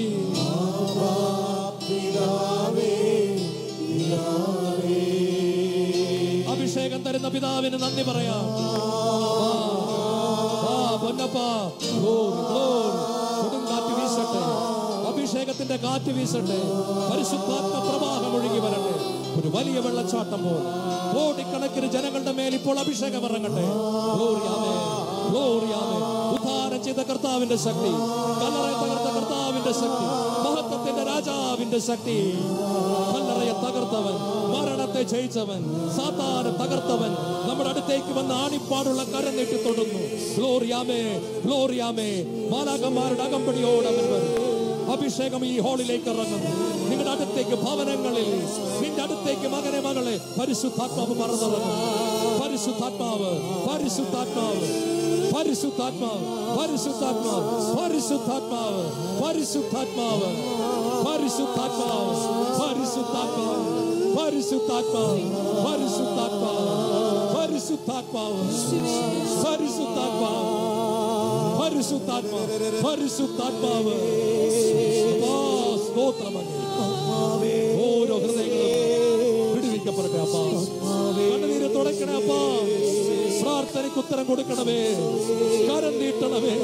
Speaker 3: പിതാവേ പിതാവേ
Speaker 1: അഭിഷേകം തരുന്ന പിതാവിന് നന്ദി പറയാം ആ, ആ, പൊന്നപ്പാ Glory, glory. കൊടുങ്കാറ്റ് വീശട്ടെ അഭിഷേകത്തിന്റെ കാറ്റ് വീശട്ടെ പരിശുദ്ധാത്മ പ്രവാഹം ഒഴുകി വരട്ടെ ഒരു വലിയ വെള്ളച്ചാട്ടം പോലെ കോടിക്കണക്കിന് ജനങ്ങളുടെ മേൽ ഇപ്പോൾ അഭിഷേകം ഇറങ്ങട്ടെ ഗ്ലോറിയാമേ ഗ്ലോറിയാമേ ഉദ്ധാരം ചെയ്ത കർത്താവിന്റെ ശക്തി കല്ലറയെ തകർത്ത കർത്താവിന്റെ ശക്തി മഹത്വത്തിന്റെ രാജാവിന്റെ ശക്തി കല്ലറയെ തകർത്തവൻ മരണത്തെ ജയിച്ചവൻ സാത്താനെ തകർത്തവൻ നമ്മുടെ അടുത്തേക്ക് വന്ന് ആണിപ്പാടുള്ള കരം നീട്ടി തൊടുന്നു ഗ്ലോറിയാമേ ഗ്ലോറിയാമേ മാലാകന്മാരുടെ അകമ്പടിയോട് അവൻ വരും അഭിഷേകം ഈ ഹാളിലേക്ക് ഇറങ്ങുന്നു നിങ്ങളുടെ അടുത്തേക്ക് ഭവനങ്ങളിൽ നിന്റെ അടുത്തേക്ക് മകനെ മകളെ പരിശുദ്ധാത്മാവ് മറന്നിറങ്ങും പരിശുദ്ധാത്മാവ് പരിശുദ്ധാത്മാവ് പരിശുദ്ധാത്മാവ് പരിശുദ്ധാത്മാവ് പരിശുദ്ധാത്മാവ് പരിശുദ്ധാത്മാവ് പരിശുദ്ധാത്മാവ് പരിശുദ്ധാത്മാവ് പരിശുദ്ധാത്മാവ് പരിശുദ്ധാത്മാവ് പരിശുദ്ധാത്മാവ് പരിശുദ്ധാത്മാവ് പരിശുദ്ധാത്മാവ് പരിശുദ്ധാത്മാവ് അപ്പാ, സ്തോത്രം അങ്ങേ. ഓരോ ഹൃദയങ്ങളും വിടുവിക്കണമേ അനുഗ്രഹിക്കപ്പെടട്ടെ അപ്പാ കണ്ണുനീര് തുടയ്ക്കണേ അപ്പാ പ്രാർത്ഥനയ്ക്ക് ഉത്തരം കൊടുക്കണമേ കരം നീട്ടണമേ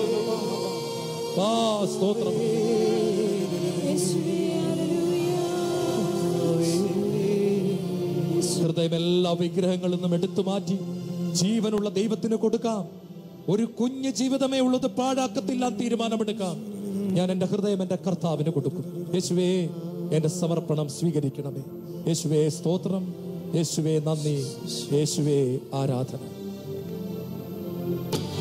Speaker 1: ആ സ്തോത്രം
Speaker 2: യേശുവേ ഹല്ലേലൂയ
Speaker 1: ഹൃദയം എല്ലാ വിഗ്രഹങ്ങളിൽ നിന്നും എടുത്തു മാറ്റി ജീവനുള്ള ദൈവത്തിന് കൊടുക്കാം ഒരു കുഞ്ഞു ജീവിതമേ ഉള്ളത് പാഴാക്കത്തില്ല തീരുമാനമെടുക്കാം ഞാൻ എൻ്റെ ഹൃദയം എൻ്റെ കർത്താവിന് കൊടുക്കും യേശുവേ എൻ്റെ സമർപ്പണം സ്വീകരിക്കണമേ യേശുവേ സ്തോത്രം യേശുവേ നന്ദി യേശുവേ ആരാധന